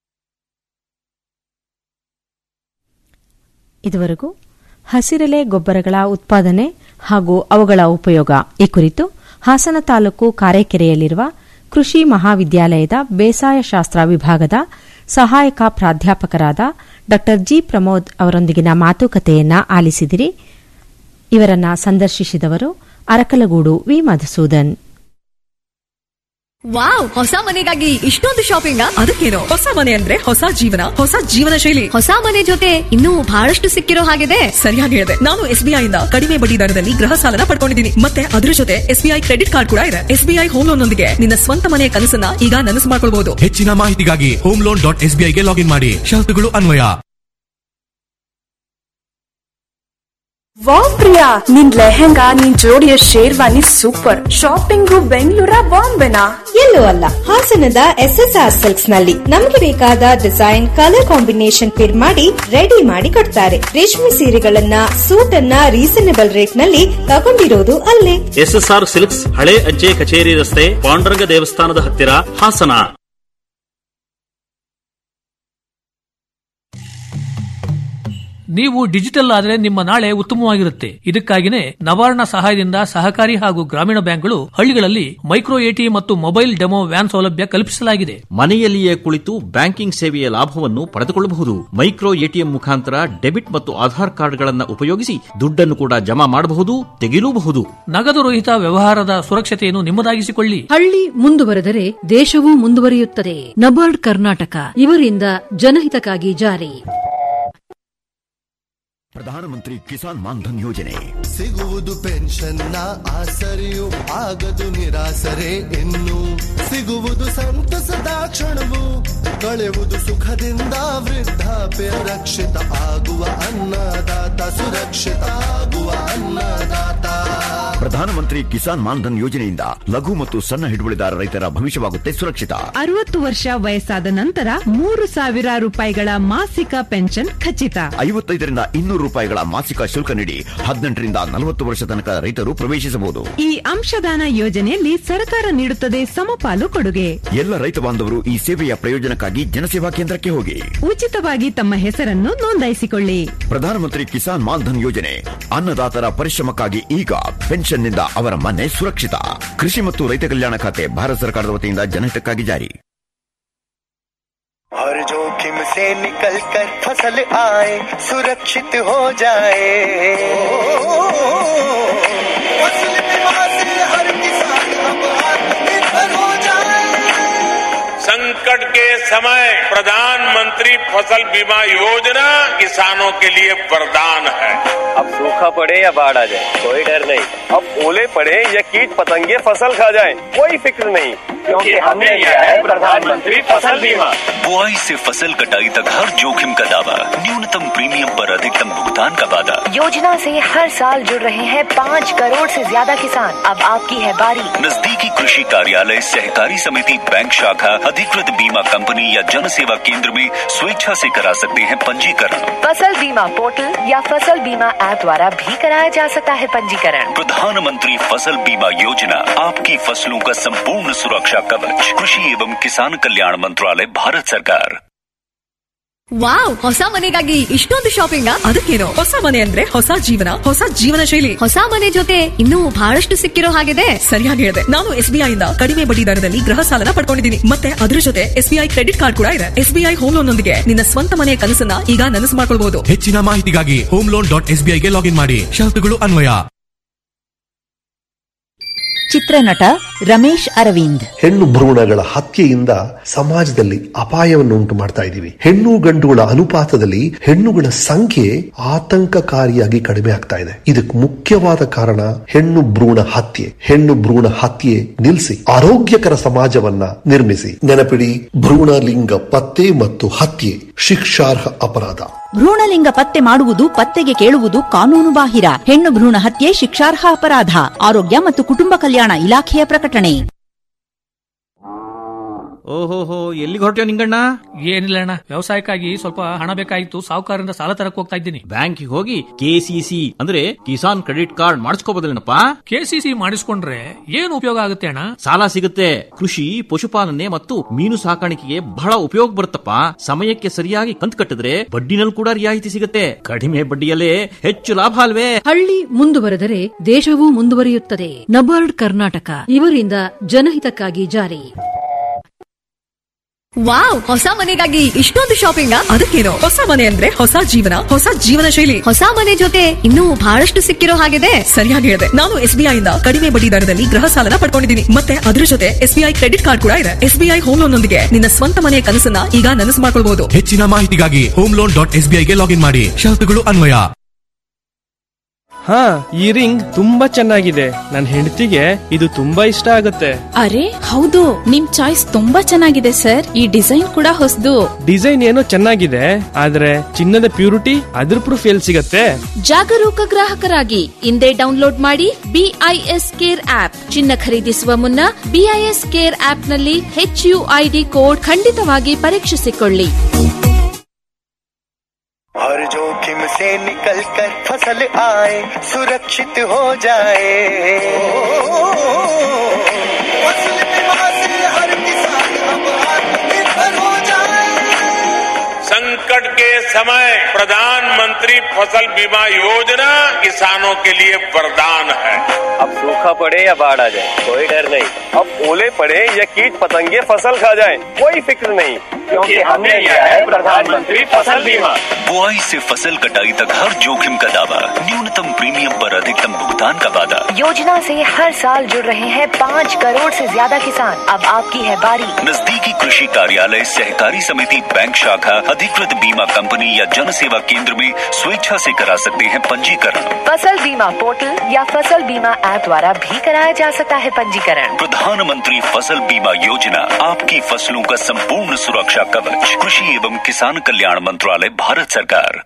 ಇದುವರೆಗೂ ಹಸಿರೆಲೆ ಗೊಬ್ಬರಗಳ ಉತ್ಪಾದನೆ ಹಾಗೂ ಅವುಗಳ ಉಪಯೋಗ ಈ ಕುರಿತು ಹಾಸನ ತಾಲೂಕು ಕಾರೆಕೆರೆಯಲ್ಲಿರುವ ಕೃಷಿ ಮಹಾವಿದ್ಯಾಲಯದ ಬೇಸಾಯ ಶಾಸ್ತ್ರ ವಿಭಾಗದ ಸಹಾಯಕ ಪ್ರಾಧ್ಯಾಪಕರಾದ ಡಾ ಜಿ ಪ್ರಮೋದ್ ಅವರೊಂದಿಗಿನ ಮಾತುಕತೆಯನ್ನ ಆಲಿಸಿದಿರಿ ಇವರನ್ನ ಸಂದರ್ಶಿಸಿದವರು ಅರಕಲಗೂಡು ವಿ ಮಧುಸೂದನ್ ವಾವ್ ಹೊಸ ಮನೆಗಾಗಿ ಇಷ್ಟೊಂದು ಶಾಪಿಂಗ್ ಅದಕ್ಕೇನು ಹೊಸ ಮನೆ ಅಂದ್ರೆ ಹೊಸ ಜೀವನ ಹೊಸ ಜೀವನ ಶೈಲಿ ಹೊಸ ಮನೆ ಜೊತೆ ಇನ್ನೂ ಬಹಳಷ್ಟು ಸಿಕ್ಕಿರೋ ಹಾಗಿದೆ ಸರಿಯಾಗಿ ಹೇಳಿದೆ ನಾನು ಎಸ್ಬಿಐ ಇಂದ ಕಡಿಮೆ ಬಡ್ಡಿ ದರದಲ್ಲಿ ಗೃಹ ಸಾಲನ ಪಡ್ಕೊಂಡಿದ್ದೀನಿ ಮತ್ತೆ ಅದರ ಜೊತೆ ಎಸ್ಬಿಐ ಕ್ರೆಡಿಟ್ ಕಾರ್ಡ್ ಕೂಡ ಇದೆ ಎಸ್ಬಿಐ ಹೋಮ್ ಲೋನ್ ನೊಂದಿಗೆ ನಿನ್ನ ಸ್ವಂತ ಮನೆಯ ಕನಸನ್ನ ಈಗ ನನಸು ಮಾಡ್ಕೊಳ್ಬಹುದು ಹೆಚ್ಚಿನ ಮಾಹಿತಿಗಾಗಿ ಹೋಮ್ ಲೋನ್ ಡಾಟ್ ಎಸ್ಬಿಐಗೆ ಲಾಗಿನ್ ಮಾಡಿ ಷರತ್ತುಗಳು ಅನ್ವಯ ವಾವ್ ಪ್ರಿಯಾ ನಿನ್ ಲೆಹೆಂಗಾ ನಿನ್ ಜೋಡಿಯ ಶೇರ್ವಾನಿ ಸೂಪರ್ ಶಾಪಿಂಗು ಬೆಂಗಳೂರ ಬಾಂಬೆನಾ ಎಲ್ಲೂ ಅಲ್ಲ ಹಾಸನದ ಎಸ್ಎಸ್ಆರ್ ಸಿಲ್ಕ್ಸ್ ನಲ್ಲಿ ನಮ್ಗೆ ಬೇಕಾದ ಡಿಸೈನ್ ಕಲರ್ ಕಾಂಬಿನೇಷನ್ ಫಿರ್ ಮಾಡಿ ರೆಡಿ ಮಾಡಿ ಕೊಡ್ತಾರೆ ರೇಷ್ಮೆ ಸೀರೆಗಳನ್ನ ಸೂಟ್ ಅನ್ನ ರೀಸನೇಬಲ್ ರೇಟ್ ನಲ್ಲಿ ತಗೊಂಡಿರೋದು ಅಲ್ಲೇ ಎಸ್ಎಸ್ಆರ್ ಸಿಲ್ಕ್ಸ್ ಹಳೆ ಅಜ್ಜೆ ಕಚೇರಿ ರಸ್ತೆ ಪಾಂಡುರಂಗ ದೇವಸ್ಥಾನದ ಹತ್ತಿರ ಹಾಸನ ನೀವು ಡಿಜಿಟಲ್ ಆದರೆ ನಿಮ್ಮ ನಾಳೆ ಉತ್ತಮವಾಗಿರುತ್ತೆ ಇದಕ್ಕಾಗಿನೇ ನವಾರ್ಣ ಸಹಾಯದಿಂದ ಸಹಕಾರಿ ಹಾಗೂ ಗ್ರಾಮೀಣ ಬ್ಯಾಂಕ್ಗಳು ಹಳ್ಳಿಗಳಲ್ಲಿ ಮೈಕ್ರೋ ಎಟಿಎಂ ಮತ್ತು ಮೊಬೈಲ್ ಡೆಮೋ ವ್ಯಾನ್ ಸೌಲಭ್ಯ ಕಲ್ಪಿಸಲಾಗಿದೆ ಮನೆಯಲ್ಲಿಯೇ ಕುಳಿತು ಬ್ಯಾಂಕಿಂಗ್ ಸೇವೆಯ ಲಾಭವನ್ನು ಪಡೆದುಕೊಳ್ಳಬಹುದು ಮೈಕ್ರೋ ಎಟಿಎಂ ಮುಖಾಂತರ ಡೆಬಿಟ್ ಮತ್ತು ಆಧಾರ್ ಕಾರ್ಡ್ಗಳನ್ನು ಉಪಯೋಗಿಸಿ ದುಡ್ಡನ್ನು ಕೂಡ ಜಮಾ ಮಾಡಬಹುದು ತೆಗೆಯಲೂಬಹುದು ನಗದು ರಹಿತ ವ್ಯವಹಾರದ ಸುರಕ್ಷತೆಯನ್ನು ನಿಮ್ಮದಾಗಿಸಿಕೊಳ್ಳಿ ಹಳ್ಳಿ ಮುಂದುವರೆದರೆ ದೇಶವೂ ಮುಂದುವರಿಯುತ್ತದೆ ನಬಾರ್ಡ್ ಕರ್ನಾಟಕ ಇವರಿಂದ ಜನಹಿತಕ್ಕಾಗಿ ಜಾರಿ ಪ್ರಧಾನಮಂತ್ರಿ ಕಿಸಾನ್ ಮಾನ್ಧನ್ ಯೋಜನೆ ಸಿಗುವುದು ಪೆನ್ಷನ್ನ ಆಸರೆಯು ಆಗದು ನಿರಾಸರೆ ಇನ್ನು ಸಿಗುವುದು ಸಂತಸದ ಕ್ಷಣವು ಕಳೆಯುವುದು ಸುಖದಿಂದ ವೃದ್ಧಾಪ್ಯ ರಕ್ಷಿತ ಆಗುವ ಅನ್ನದಾತ ಸುರಕ್ಷಿತ ಆಗುವ ಅನ್ನದಾತ ಪ್ರಧಾನಮಂತ್ರಿ ಕಿಸಾನ್ ಮಾನ್ಧನ್ ಯೋಜನೆಯಿಂದ ಲಘು ಮತ್ತು ಸಣ್ಣ ಹಿಡುವಳಿದಾರ ರೈತರ ಭವಿಷ್ಯವಾಗುತ್ತೆ ಸುರಕ್ಷಿತ ಅರವತ್ತು ವರ್ಷ ವಯಸ್ಸಾದ ನಂತರ ಮೂರು ಸಾವಿರ ರೂಪಾಯಿಗಳ ಮಾಸಿಕ ಪೆನ್ಷನ್ ಖಚಿತ ಐವತ್ತೈದರಿಂದ ಇನ್ನೂರು ರೂಪಾಯಿಗಳ ಮಾಸಿಕ ಶುಲ್ಕ ನೀಡಿ ಹದಿನೆಂಟರಿಂದ ನಲವತ್ತು ವರ್ಷ ತನಕ ರೈತರು ಪ್ರವೇಶಿಸಬಹುದು ಈ ಅಂಶದಾನ ಯೋಜನೆಯಲ್ಲಿ ಸರ್ಕಾರ ನೀಡುತ್ತದೆ ಸಮಪಾಲು ಕೊಡುಗೆ ಎಲ್ಲ ರೈತ ಬಾಂಧವರು ಈ ಸೇವೆಯ ಪ್ರಯೋಜನಕ್ಕಾಗಿ ಜನಸೇವಾ ಕೇಂದ್ರಕ್ಕೆ ಹೋಗಿ ಉಚಿತವಾಗಿ ತಮ್ಮ ಹೆಸರನ್ನು ನೋಂದಾಯಿಸಿಕೊಳ್ಳಿ ಪ್ರಧಾನಮಂತ್ರಿ ಕಿಸಾನ್ ಮಾನ್ಧನ್ ಯೋಜನೆ ಅನ್ನದಾತರ ಪರಿಶ್ರಮಕ್ಕಾಗಿ ಈಗ ಪೆನ್ಷನ್ನಿಂದ ಅವರ ಮನೆ ಸುರಕ್ಷಿತ ಕೃಷಿ ಮತ್ತು ರೈತ ಕಲ್ಯಾಣ ಖಾತೆ ಭಾರತ ಸರ್ಕಾರದ ವತಿಯಿಂದ ಜನಹಿತಕ್ಕಾಗಿ ಜಾರಿ हर जोखिम से निकल कर फसल आए सुरक्षित हो जाए फसल बीमा से हर किसान अब आत्मनिर्भर हो जाए संकट के समय प्रधानमंत्री फसल बीमा योजना किसानों के लिए वरदान है अब सूखा पड़े या बाढ़ आ जाए कोई डर नहीं अब ओले पड़े या कीट पतंगे फसल खा जाए कोई फिक्र नहीं क्योंकि हमने लिया है प्रधानमंत्री फसल बीमा बुआई से फसल कटाई तक हर जोखिम का दावा न्यूनतम प्रीमियम पर अधिकतम भुगतान का वादा योजना से हर साल जुड़ रहे हैं पाँच करोड़ से ज्यादा किसान अब आपकी है बारी नजदीकी कृषि कार्यालय सहकारी समिति बैंक शाखा अधिकृत बीमा कंपनी या जन सेवा केंद्र में स्वेच्छा से करा सकते हैं पंजीकरण फसल बीमा पोर्टल या फसल बीमा ऐप द्वारा भी कराया जा सकता है पंजीकरण प्रधानमंत्री फसल बीमा योजना आपकी फसलों का संपूर्ण सुरक्षा कवच कृषि एवं किसान कल्याण मंत्रालय भारत सरकार ವಾವ್ ಹೊಸ ಮನೆಗಾಗಿ ಇಷ್ಟೊಂದು ಶಾಪಿಂಗ್ ಅದಕ್ಕೇನು ಹೊಸ ಮನೆ ಅಂದ್ರೆ ಹೊಸ ಜೀವನ ಹೊಸ ಜೀವನ ಶೈಲಿ ಹೊಸ ಮನೆ ಜೊತೆ ಇನ್ನೂ ಬಹಳಷ್ಟು ಸಿಕ್ಕಿರೋ ಹಾಗಿದೆ ಸರಿಯಾಗಿ ಹೇಳಿದೆ ನಾನು ಎಸ್ಬಿಐ ಇಂದ ಕಡಿಮೆ ಬಡ್ಡಿ ದರದಲ್ಲಿ ಗೃಹ ಸಾಲನ ಪಡ್ಕೊಂಡಿದ್ದೀನಿ ಮತ್ತೆ ಅದರ ಜೊತೆ ಎಸ್ಬಿಐ ಕ್ರೆಡಿಟ್ ಕಾರ್ಡ್ ಕೂಡ ಇದೆ ಎಸ್ಬಿಐ ಹೋಮ್ ಲೋನ್ ನೊಂದಿಗೆ ನಿನ್ನ ಸ್ವಂತ ಮನೆಯ ಕನಸನ್ನ ಈಗ ನನಸು ಮಾಡ್ಕೊಳ್ಬಹುದು ಹೆಚ್ಚಿನ ಮಾಹಿತಿಗಾಗಿ ಹೋಮ್ ಲೋನ್ ಡಾಟ್ ಎಸ್ಬಿಐಗೆ ಲಾಗಿನ್ ಮಾಡಿ ಷರತ್ತುಗಳು ಅನ್ವಯ ಚಿತ್ರನಟ ರಮೇಶ್ ಅರವಿಂದ್ ಹೆಣ್ಣು ಭ್ರೂಣಗಳ ಹತ್ಯೆಯಿಂದ ಸಮಾಜದಲ್ಲಿ ಅಪಾಯವನ್ನು ಉಂಟು ಮಾಡ್ತಾ ಇದ್ದೀವಿ ಹೆಣ್ಣು ಗಂಡುಗಳ ಅನುಪಾತದಲ್ಲಿ ಹೆಣ್ಣುಗಳ ಸಂಖ್ಯೆ ಆತಂಕಕಾರಿಯಾಗಿ ಕಡಿಮೆ ಆಗ್ತಾ ಇದೆ ಇದಕ್ಕೆ ಮುಖ್ಯವಾದ ಕಾರಣ ಹೆಣ್ಣು ಭ್ರೂಣ ಹತ್ಯೆ ಹೆಣ್ಣು ಭ್ರೂಣ ಹತ್ಯೆ ನಿಲ್ಲಿಸಿ ಆರೋಗ್ಯಕರ ಸಮಾಜವನ್ನ ನಿರ್ಮಿಸಿ ನೆನಪಿಡಿ ಭ್ರೂಣ ಲಿಂಗ ಪತ್ತೆ ಮತ್ತು ಹತ್ಯೆ ಶಿಕ್ಷಾರ್ಹ ಅಪರಾಧ ಭ್ರೂಣಲಿಂಗ ಪತ್ತೆ ಮಾಡುವುದು ಪತ್ತೆಗೆ ಕೇಳುವುದು ಕಾನೂನು ಬಾಹಿರ ಹೆಣ್ಣು ಭ್ರೂಣ ಹತ್ಯೆ ಶಿಕ್ಷಾರ್ಹ ಅಪರಾಧ ಆರೋಗ್ಯ ಮತ್ತು ಕುಟುಂಬ ಕಲ್ಯಾಣ ಇಲಾಖೆಯ ಪ್ರಕಟಣೆ ಓಹೋಹೋ ಎಲ್ಲಿಗೆ ಹೊರಟ್ಯೋ ನಿಂಗಣ್ಣ ಏನಿಲ್ಲ ಅಣ್ಣ ವ್ಯವಸಾಯಕ್ಕಾಗಿ ಸ್ವಲ್ಪ ಹಣ ಬೇಕಾಗಿತ್ತು ಸಾಹುಕಾರರಿಂದ ಸಾಲ ತರಕ್ ಹೋಗ್ತಾ ಇದ್ದೀನಿ ಬ್ಯಾಂಕಿಗೆ ಹೋಗಿ ಕೆಸಿಸಿ ಅಂದ್ರೆ ಕಿಸಾನ್ ಕ್ರೆಡಿಟ್ ಕಾರ್ಡ್ ಮಾಡಿಸ್ಕೋಬೋದಲ್ಲೇನಪ್ಪ ಕೆಸಿಸಿ ಮಾಡಿಸ್ಕೊಂಡ್ರೆ ಏನು ಉಪಯೋಗ ಆಗುತ್ತೆ ಅಣ್ಣ ಸಾಲ ಸಿಗುತ್ತೆ ಕೃಷಿ ಪಶುಪಾಲನೆ ಮತ್ತು ಮೀನು ಸಾಕಾಣಿಕೆಗೆ ಬಹಳ ಉಪಯೋಗ ಬರುತ್ತಪ್ಪ ಸಮಯಕ್ಕೆ ಸರಿಯಾಗಿ ಕಂತು ಕಟ್ಟಿದ್ರೆ ಬಡ್ಡಿನಲ್ಲಿ ಕೂಡ ರಿಯಾಯಿತಿ ಸಿಗುತ್ತೆ ಕಡಿಮೆ ಬಡ್ಡಿಯಲ್ಲೇ ಹೆಚ್ಚು ಲಾಭ ಅಲ್ವೇ ಹಳ್ಳಿ ಮುಂದುವರೆದರೆ ದೇಶವೂ ಮುಂದುವರಿಯುತ್ತದೆ ನಬಾರ್ಡ್ ಕರ್ನಾಟಕ ಇವರಿಂದ ಜನಹಿತಕ್ಕಾಗಿ ಜಾರಿ ವಾವ್ ಹೊಸ ಮನೆಗಾಗಿ ಇಷ್ಟೊಂದು ಶಾಪಿಂಗ್ ಅದಕ್ಕೇನು ಹೊಸ ಮನೆ ಅಂದ್ರೆ ಹೊಸ ಜೀವನ ಹೊಸ ಜೀವನ ಶೈಲಿ ಹೊಸ ಮನೆ ಜೊತೆ ಇನ್ನೂ ಬಹಳಷ್ಟು ಸಿಕ್ಕಿರೋ ಹಾಗಿದೆ ಸರಿಯಾಗಿ ಹೇಳಿದೆ ನಾನು ಎಸ್ಬಿಐ ಇಂದ ಕಡಿಮೆ ಬಡ್ಡಿ ದರದಲ್ಲಿ ಗೃಹ ಸಾಲನ ಪಡ್ಕೊಂಡಿದ್ದೀನಿ ಮತ್ತೆ ಅದ್ರ ಜೊತೆ ಎಸ್ಬಿಐ ಕ್ರೆಡಿಟ್ ಕಾರ್ಡ್ ಕೂಡ ಇದೆ ಎಸ್ಬಿಐ ಹೋಮ್ ಲೋನ್ ನೊಂದಿಗೆ ನಿನ್ನ ಸ್ವಂತ ಮನೆಯ ಕನಸನ್ನ ಈಗ ನನಸು ಮಾಡ್ಕೊಳ್ಬಹುದು ಹೆಚ್ಚಿನ ಮಾಹಿತಿಗಾಗಿ ಹೋಮ್ ಲೋನ್ ಡಾಟ್ ಎಸ್ ಗೆ ಲಾಗಿನ್ ಮಾಡಿ ಷರತ್ತುಗಳು ಅನ್ವಯ ಹಾ ಈ ರಿಂಗ್ ತುಂಬಾ ಚೆನ್ನಾಗಿದೆ ನನ್ನ ಹೆಂಡತಿಗೆ ಇದು ತುಂಬಾ ಇಷ್ಟ ಆಗುತ್ತೆ ಅರೆ ಹೌದು ನಿಮ್ ಚಾಯ್ಸ್ ತುಂಬಾ ಚೆನ್ನಾಗಿದೆ ಸರ್ ಈ ಡಿಸೈನ್ ಕೂಡ ಹೊಸದು ಡಿಸೈನ್ ಏನೋ ಚೆನ್ನಾಗಿದೆ ಆದ್ರೆ ಚಿನ್ನದ ಪ್ಯೂರಿಟಿ ಅದ್ರ ಪ್ರೂಫ್ ಎಲ್ಲಿ ಸಿಗತ್ತೆ ಜಾಗರೂಕ ಗ್ರಾಹಕರಾಗಿ ಇಂದೇ ಡೌನ್ಲೋಡ್ ಮಾಡಿ ಬಿಐಎಸ್ ಕೇರ್ ಆಪ್ ಚಿನ್ನ ಖರೀದಿಸುವ ಮುನ್ನ ಬಿಐಎಸ್ ಕೇರ್ ಆಪ್ ನಲ್ಲಿ ಹೆಚ್ ಯು ಐಡಿ ಕೋಡ್ ಖಂಡಿತವಾಗಿ ಪರೀಕ್ಷಿಸಿಕೊಳ್ಳಿ हर जोखिम से निकल कर फसल आए सुरक्षित हो जाए फसल बीमा से हर किसान अब आत्मनिर्भर हो जाए संकट के समय प्रधानमंत्री फसल बीमा योजना किसानों के लिए वरदान है अब सूखा पड़े या बाढ़ आ जाए कोई डर नहीं अब ओले पड़े या कीट पतंगे फसल खा जाए कोई फिक्र नहीं क्योंकि हमने लिया है प्रधानमंत्री फसल बीमा बुआई से फसल कटाई तक हर जोखिम का दावा न्यूनतम प्रीमियम पर अधिकतम भुगतान का वादा योजना से हर साल जुड़ रहे हैं पाँच करोड़ से ज्यादा किसान अब आपकी है बारी नजदीकी कृषि कार्यालय सहकारी समिति बैंक शाखा अधिकृत बीमा कंपनी या जन सेवा केंद्र में स्वेच्छा से करा सकते हैं पंजीकरण फसल बीमा पोर्टल या फसल बीमा ऐप द्वारा भी कराया जा सकता है पंजीकरण प्रधानमंत्री फसल बीमा योजना आपकी फसलों का संपूर्ण सुरक्षा कवच कृषि एवं किसान कल्याण मंत्रालय भारत सरकार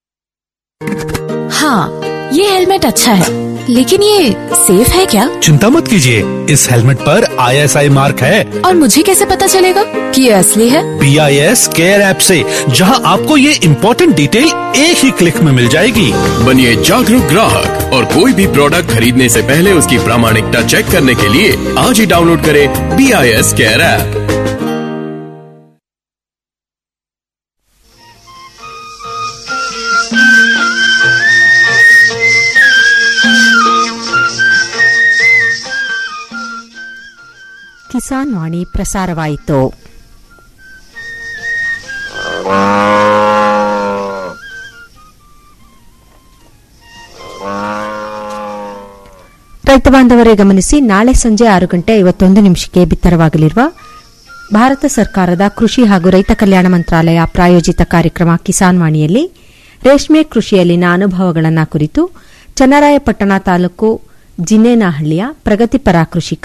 हाँ ये हेलमेट अच्छा है लेकिन ये सेफ है क्या चिंता मत कीजिए इस हेलमेट पर आईएसआई मार्क है और मुझे कैसे पता चलेगा कि ये असली है B I S care app से जहां आपको ये इम्पोर्टेंट डिटेल एक ही क्लिक में मिल जाएगी बनिए जागरूक ग्राहक और कोई भी प्रोडक्ट खरीदने से पहले उसकी प्रामाणिकता चेक करने के लिए आज ही डाउनलोड करें B I S care app Kisan Vani ಪ್ರಸಾರವಾಯಿತು ರೈತ ಬಾಂಧವರೇ ಗಮನಿಸಿ ನಾಳೆ ಸಂಜೆ ಆರು ಗಂಟೆ ಐವತ್ತೊಂದು ನಿಮಿಷಕ್ಕೆ ಬಿತ್ತರವಾಗಲಿರುವ ಭಾರತ ಸರ್ಕಾರದ ಕೃಷಿ ಹಾಗೂ ರೈತ ಕಲ್ಯಾಣ ಮಂತ್ರಾಲಯ ಪ್ರಾಯೋಜಿತ ಕಾರ್ಯಕ್ರಮ ಕಿಸಾನ್ ವಾಣಿಯಲ್ಲಿ ರೇಷ್ಮೆ ಕೃಷಿಯಲ್ಲಿನ ಅನುಭವಗಳನ್ನು ಕುರಿತು ಚನ್ನರಾಯಪಟ್ಟಣ ತಾಲೂಕು ಜಿನ್ನೇನಹಳ್ಳಿಯ ಪ್ರಗತಿಪರ ಕೃಷಿಕ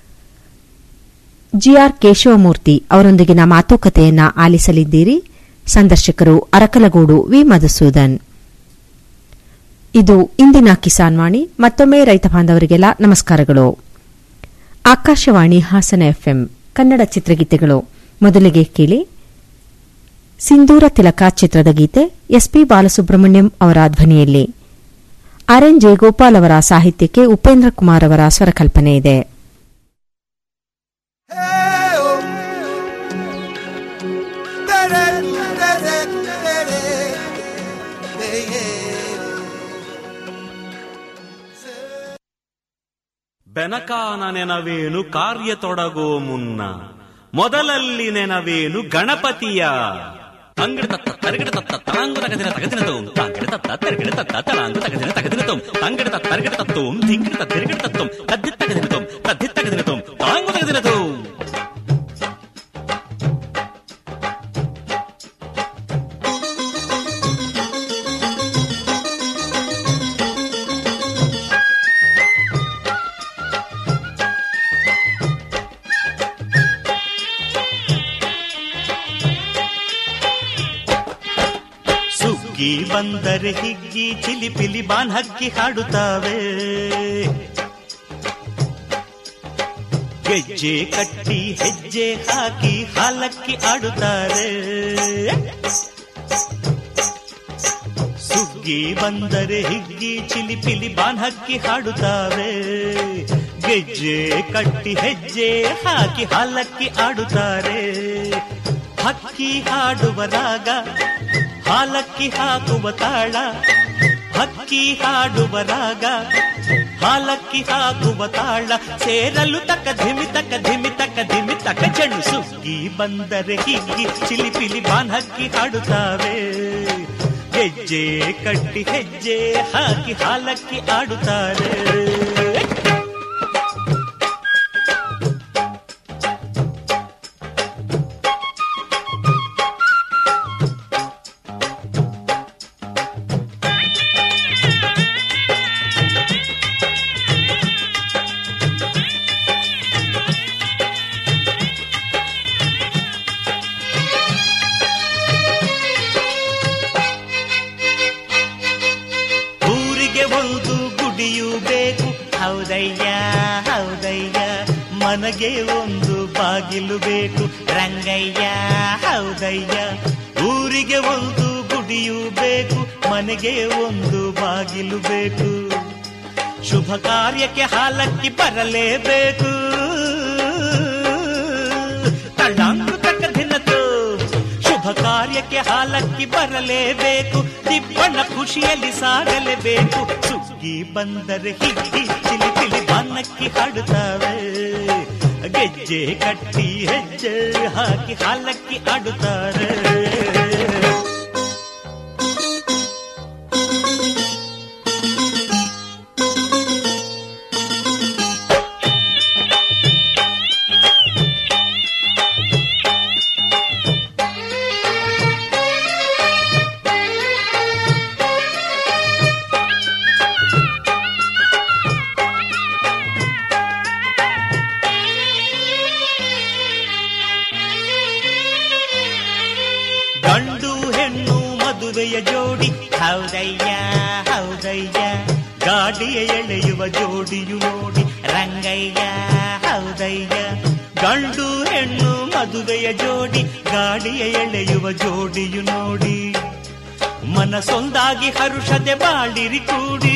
ಜಿಆರ್ ಕೇಶವಮೂರ್ತಿ ಅವರೊಂದಿಗಿನ ಮಾತುಕತೆಯನ್ನ ಆಲಿಸಲಿದ್ದೀರಿ ಸಂದರ್ಶಕರು ಅರಕಲಗೂಡು ವಿ ಮಧುಸೂದನ್ ಇದು ಇಂದಿನ ಕಿಸಾನ್ ವಾಣಿ ಮತ್ತೊಮ್ಮೆ ರೈತ ಬಾಂಧವರಿಗೆಲ್ಲ ನಮಸ್ಕಾರಗಳು ಆಕಾಶವಾಣಿ ಹಾಸನ ಎಫ್ಎಂ ಕನ್ನಡ ಚಿತ್ರಗೀತೆಗಳು ಮೊದಲಿಗೆ ಕೇಳಿ ಸಿಂಧೂರ ತಿಲಕ ಚಿತ್ರದ ಗೀತೆ ಎಸ್ಪಿ ಬಾಲಸುಬ್ರಹ್ಮಣ್ಯಂ ಅವರ ಧ್ವನಿಯಲ್ಲಿ ಆರ್ ಎನ್ ಜಯಗೋಪಾಲ್ ಅವರ ಸಾಹಿತ್ಯಕ್ಕೆ ಉಪೇಂದ್ರ ಕುಮಾರ್ ಅವರ ಸ್ವರಕಲ್ಪನೆ ಇದೆ ಬೆನಕಾನ ನೆನವೇನು ಕಾರ್ಯ ತೊಡಗೋ ಮುನ್ನ ಮೊದಲಲ್ಲಿ ನೆನವೇನು ಗಣಪತಿಯ ತಂಗಡ ತತ್ತ ತರಗಡ ತತ್ತ ತಳಾಂಗು ತಗದಿನ ತಗದಿನ ತೋಂ ತಂಗಡ ತತ್ತ ತರಗಡ ತತ್ತ ತಳಾಂಗು ತಗದಿನ ತಗದಿನ ತೋಂ ತಂಗಡ ತತ್ತ ತರಗಡ ತತ್ತೋಂ ತಿಂಗಡ ತತ್ತ ತಿರಗಡ ತತ್ತೋಂ ತದ್ದಿತ್ ತಗದಿನ ತೋಂ ತದ್ದಿತ್ ತಗದಿನ ತೋಂ ತಳಾಂಗು ತಗದಿನ ತೋಂ ಸುಬ್ಬ ಸುಗ್ಗಿ ಬಂದರೆ ಹಿಗ್ಗಿ ಚಿಲಿಪಿಲಿ ಬಾನ್ ಹಕ್ಕಿ ಹಾಡುತ್ತಾವೆ ಗೆಜ್ಜೆ ಕಟ್ಟಿ ಹೆಜ್ಜೆ ಹಾಕಿ ಹಾಲಕ್ಕಿ ಆಡುತ್ತಾರೆ ಸುಗ್ಗಿ ಬಂದರೆ ಹಿಗ್ಗಿ ಚಿಲಿಪಿಲಿ ಬಾನ್ ಹಕ್ಕಿ ಹಾಡುತ್ತಾವೆ ಗೆಜ್ಜೆ ಕಟ್ಟಿ ಹೆಜ್ಜೆ ಹಾಕಿ ಹಾಲಕ್ಕಿ ಆಡುತ್ತಾರೆ ಹಕ್ಕಿ ಹಾಡುವ ರಾಗ ಹಾಲಕ್ಕಿ ಹಾಕುವ ತಾಳ ಹಕ್ಕಿ ಹಾಡುವ ರಾಗ ಹಾಲಕ್ಕಿ ಹಾಕುವ ತಾಳ ಸೇರಲು ತಕ್ಕ ಧಿಮಿ ತಕ್ಕ ಧಿಮಿ ತಕ್ಕ ಧಿಮಿ ತಕ್ಕ ಚೆಂಡು ಸುಗ್ಗಿ ಬಂದರೆ ಹಿಗ್ಗಿ ಚಿಲಿಪಿಲಿ ಬಾನ್ ಹಕ್ಕಿ ಹಾಡುತ್ತಾವೆ ಹೆಜ್ಜೆ ಕಟ್ಟಿ ಹೆಜ್ಜೆ ಹಾಕಿ ಹಾಲಕ್ಕಿ ಆಡುತ್ತಾರೆ ಊರಿಗೆ ಒಂದು ಗುಡಿಯು ಬೇಕು ಹೌದಯ್ಯ ಹೌದಯ್ಯ ಮನಗೆ ಒಂದು ಬಾಗಿಲು ಬೇಕು ರಂಗಯ್ಯ ಹೌದಯ್ಯ ಊರಿಗೆ ಒಂದು ಗುಡಿಯು ಬೇಕು ಮನೆಗೆ ಒಂದು ಬಾಗಿಲು ಬೇಕು ಶುಭ ಕಾರ್ಯಕ್ಕೆ ಹಾಲಕ್ಕಿ ಬರಲೇಬೇಕು ತಳ್ಳಾಂಕು ತಕ್ಕ ದಿನತು ಶುಭ ಕಾರ್ಯಕ್ಕೆ ಹಾಲಕ್ಕಿ ಬರಲೇಬೇಕು ದಿಬ್ಬಣ್ಣ ಖುಷಿಯಲ್ಲಿ ಸಾಗಲೇಬೇಕು ಸುಗ್ಗಿ ಬಂದರೆ ಹಿಗ್ಗಿ ಚಿಲಿಪಿಲಿ ಬನ್ನಕ್ಕಿ ಹಾಡುತ್ತಾವೆ ಗೆಜ್ಜೆ ಕಟ್ಟಿ ಹೆಜ್ಜೆ ಹಾಕಿ ಹಾಲಕ್ಕಿ ಆಡುತ್ತಾರೆ ಗಂಡು ಹೆಣ್ಣು ಮದುವೆಯ ಜೋಡಿ ಹೌದಯ್ಯ ಹೌದಯ್ಯ ಗಾಡಿಯ ಎಳೆಯುವ ಜೋಡಿಯು ನೋಡಿ ರಂಗಯ್ಯ ಹೌದಯ್ಯ ಗಂಡು ಹೆಣ್ಣು ಮದುವೆಯ ಜೋಡಿ ಗಾಡಿಯ ಎಳೆಯುವ ಜೋಡಿಯು ನೋಡಿ ಮನಸೊಂದಾಗಿ ಹರುಷದೆ ಬಾಳಿರಿ ಕೂಡಿ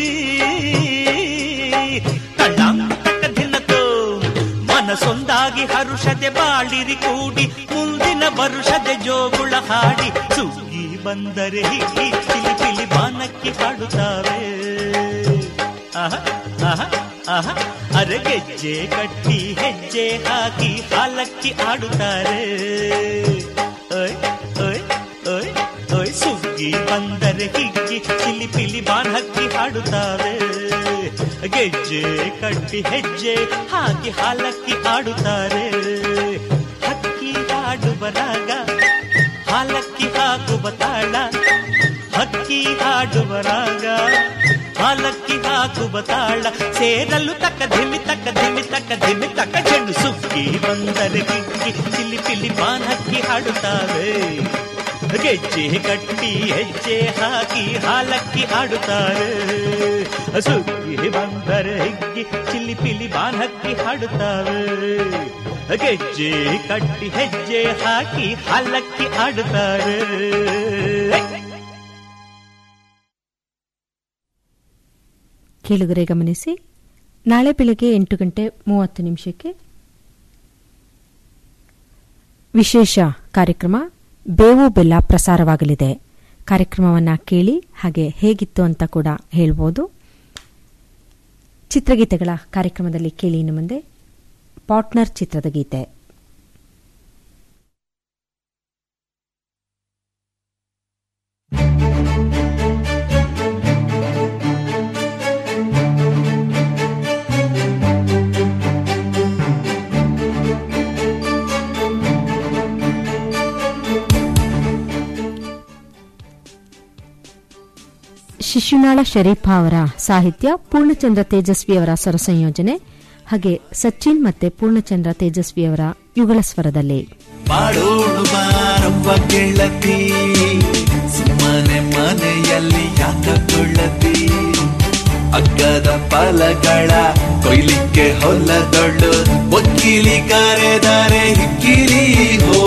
ಕಳ್ಳಾಂಗ ತಕ್ಕ ದಿನತು ಮನಸೊಂದಾಗಿ ಹರುಷದೆ ಬಾಳಿರಿ ಕೂಡಿ ಮುಂದಿನ ವರುಷದೆ ಜೋಗುಳ ಹಾಡಿ ಸುಗ್ಗಿ ಬಂದರೆ ಹಿಗ್ಗಿ ಚಿಲಿಪಿಲಿ ಬಾನಕ್ಕೆ ಹಾಡುತ್ತಾವೆ ಆಹ ಆಹ ಆಹ ಅರೆ ಗೆಜ್ಜೆ ಕಟ್ಟಿ ಹೆಜ್ಜೆ ಹಾಕಿ ಹಾಲಕ್ಕಿ ಆಡುತ್ತಾರೆ ಓಯ್ ಓಯ್ ಓಯ್ ಓಯ್ ಸುಗ್ಗಿ ಬಂದರೆ ಹಿಗ್ಗಿ ಚಿಲಿಪಿಲಿ ಬಾನ್ ಹಕ್ಕಿ ಹಾಡುತ್ತಾವೆ ಗೆಜ್ಜೆ ಕಟ್ಟಿ ಹೆಜ್ಜೆ ಹಾಕಿ ಹಾಲಕ್ಕಿ ಆಡುತ್ತಾರೆ ಹಕ್ಕಿ ಹಾಡುವ ರಾಗ ಹಾಲಕ್ಕಿ ಹಾಕುವ ತಾಳ ಹಕ್ಕಿ ಹಾಡುವ ರಾಗ ಹಾಲಕ್ಕಿ ಹಾಕುವ ತಾಳ ಸೇರಲು ತಕ್ಕ ಧಿಮಿ ತಕ್ಕ ಧಿಮಿ ತಕ್ಕ ಧಿಮಿ ತಕ್ಕ ಚೆಂಡು ಸುಗ್ಗಿ ಬಂದರೆ ಗಿಗ್ಗಿ ಚಿಲಿಪಿಲಿ ಬಾನ್ ಹಕ್ಕಿ ಹಾಡುತ್ತಾವೆ ಗೆಜ್ಜೆ ಕಟ್ಟಿ ಹೆಜ್ಜೆ ಹಾಕಿ ಹಾಲಕ್ಕಿ ಆಡುತ್ತಾರೆ ಸುಗ್ಗಿ ಬಂದರೆ ಹಿಗ್ಗಿ ಚಿಲಿಪಿಲಿ ಬಾನ್ ಹಕ್ಕಿ ಹಾಡುತ್ತಾವೆ ಗೆಜ್ಜೆ ಕಟ್ಟಿ ಹೆಜ್ಜೆ ಹಾಕಿ ಹಾಲಕ್ಕಿ ಆಡುತ್ತಾರೆ ಕೇಳುಗರೆ ಗಮನಿಸಿ ನಾಳೆ ಬೆಳಿಗ್ಗೆ ಎಂಟು ಗಂಟೆ ಮೂವತ್ತು ನಿಮಿಷಕ್ಕೆ ವಿಶೇಷ ಕಾರ್ಯಕ್ರಮ ಬೇವು ಬೆಲ್ಲ ಪ್ರಸಾರವಾಗಲಿದೆ ಕಾರ್ಯಕ್ರಮವನ್ನು ಕೇಳಿ ಹಾಗೆ ಹೇಗಿತ್ತು ಅಂತ ಕೂಡ ಹೇಳ್ಬೋದು ಚಿತ್ರಗೀತೆಗಳ ಕಾರ್ಯಕ್ರಮದಲ್ಲಿ ಕೇಳಿ ಇನ್ನು ಮುಂದೆ ಪಾರ್ಟ್ನರ್ ಚಿತ್ರದ ಗೀತೆ ಶಿಶುನಾಳ ಶರೀಫ ಅವರ ಸಾಹಿತ್ಯ ಪೂರ್ಣಚಂದ್ರ ತೇಜಸ್ವಿ ಅವರ ಸ್ವರ ಸಂಯೋಜನೆ ಹಾಗೆ ಸಚಿನ್ ಮತ್ತೆ ಪೂರ್ಣಚಂದ್ರ ತೇಜಸ್ವಿ ಅವರ ಯುಗಳ ಸ್ವರದಲ್ಲಿ ಮಾಡೋಳು ಬಾರವ್ವ ಗೆಳತಿ ಸುಮ್ಮ ಮನೆ ಮನೆಯಲ್ಲಿ ಯಾಕ ಕೊಳ್ಳತಿ ಅಗ್ಗದ ಫಲಗಳ ಕೊಯ್ಲಿಕ್ಕೆ ಹೊಲದೊಳ್ಳು ಒಕ್ಕಿಲಿ ಕರೆದರೆ ಹಿಕ್ಕಿರಿ ಹೋ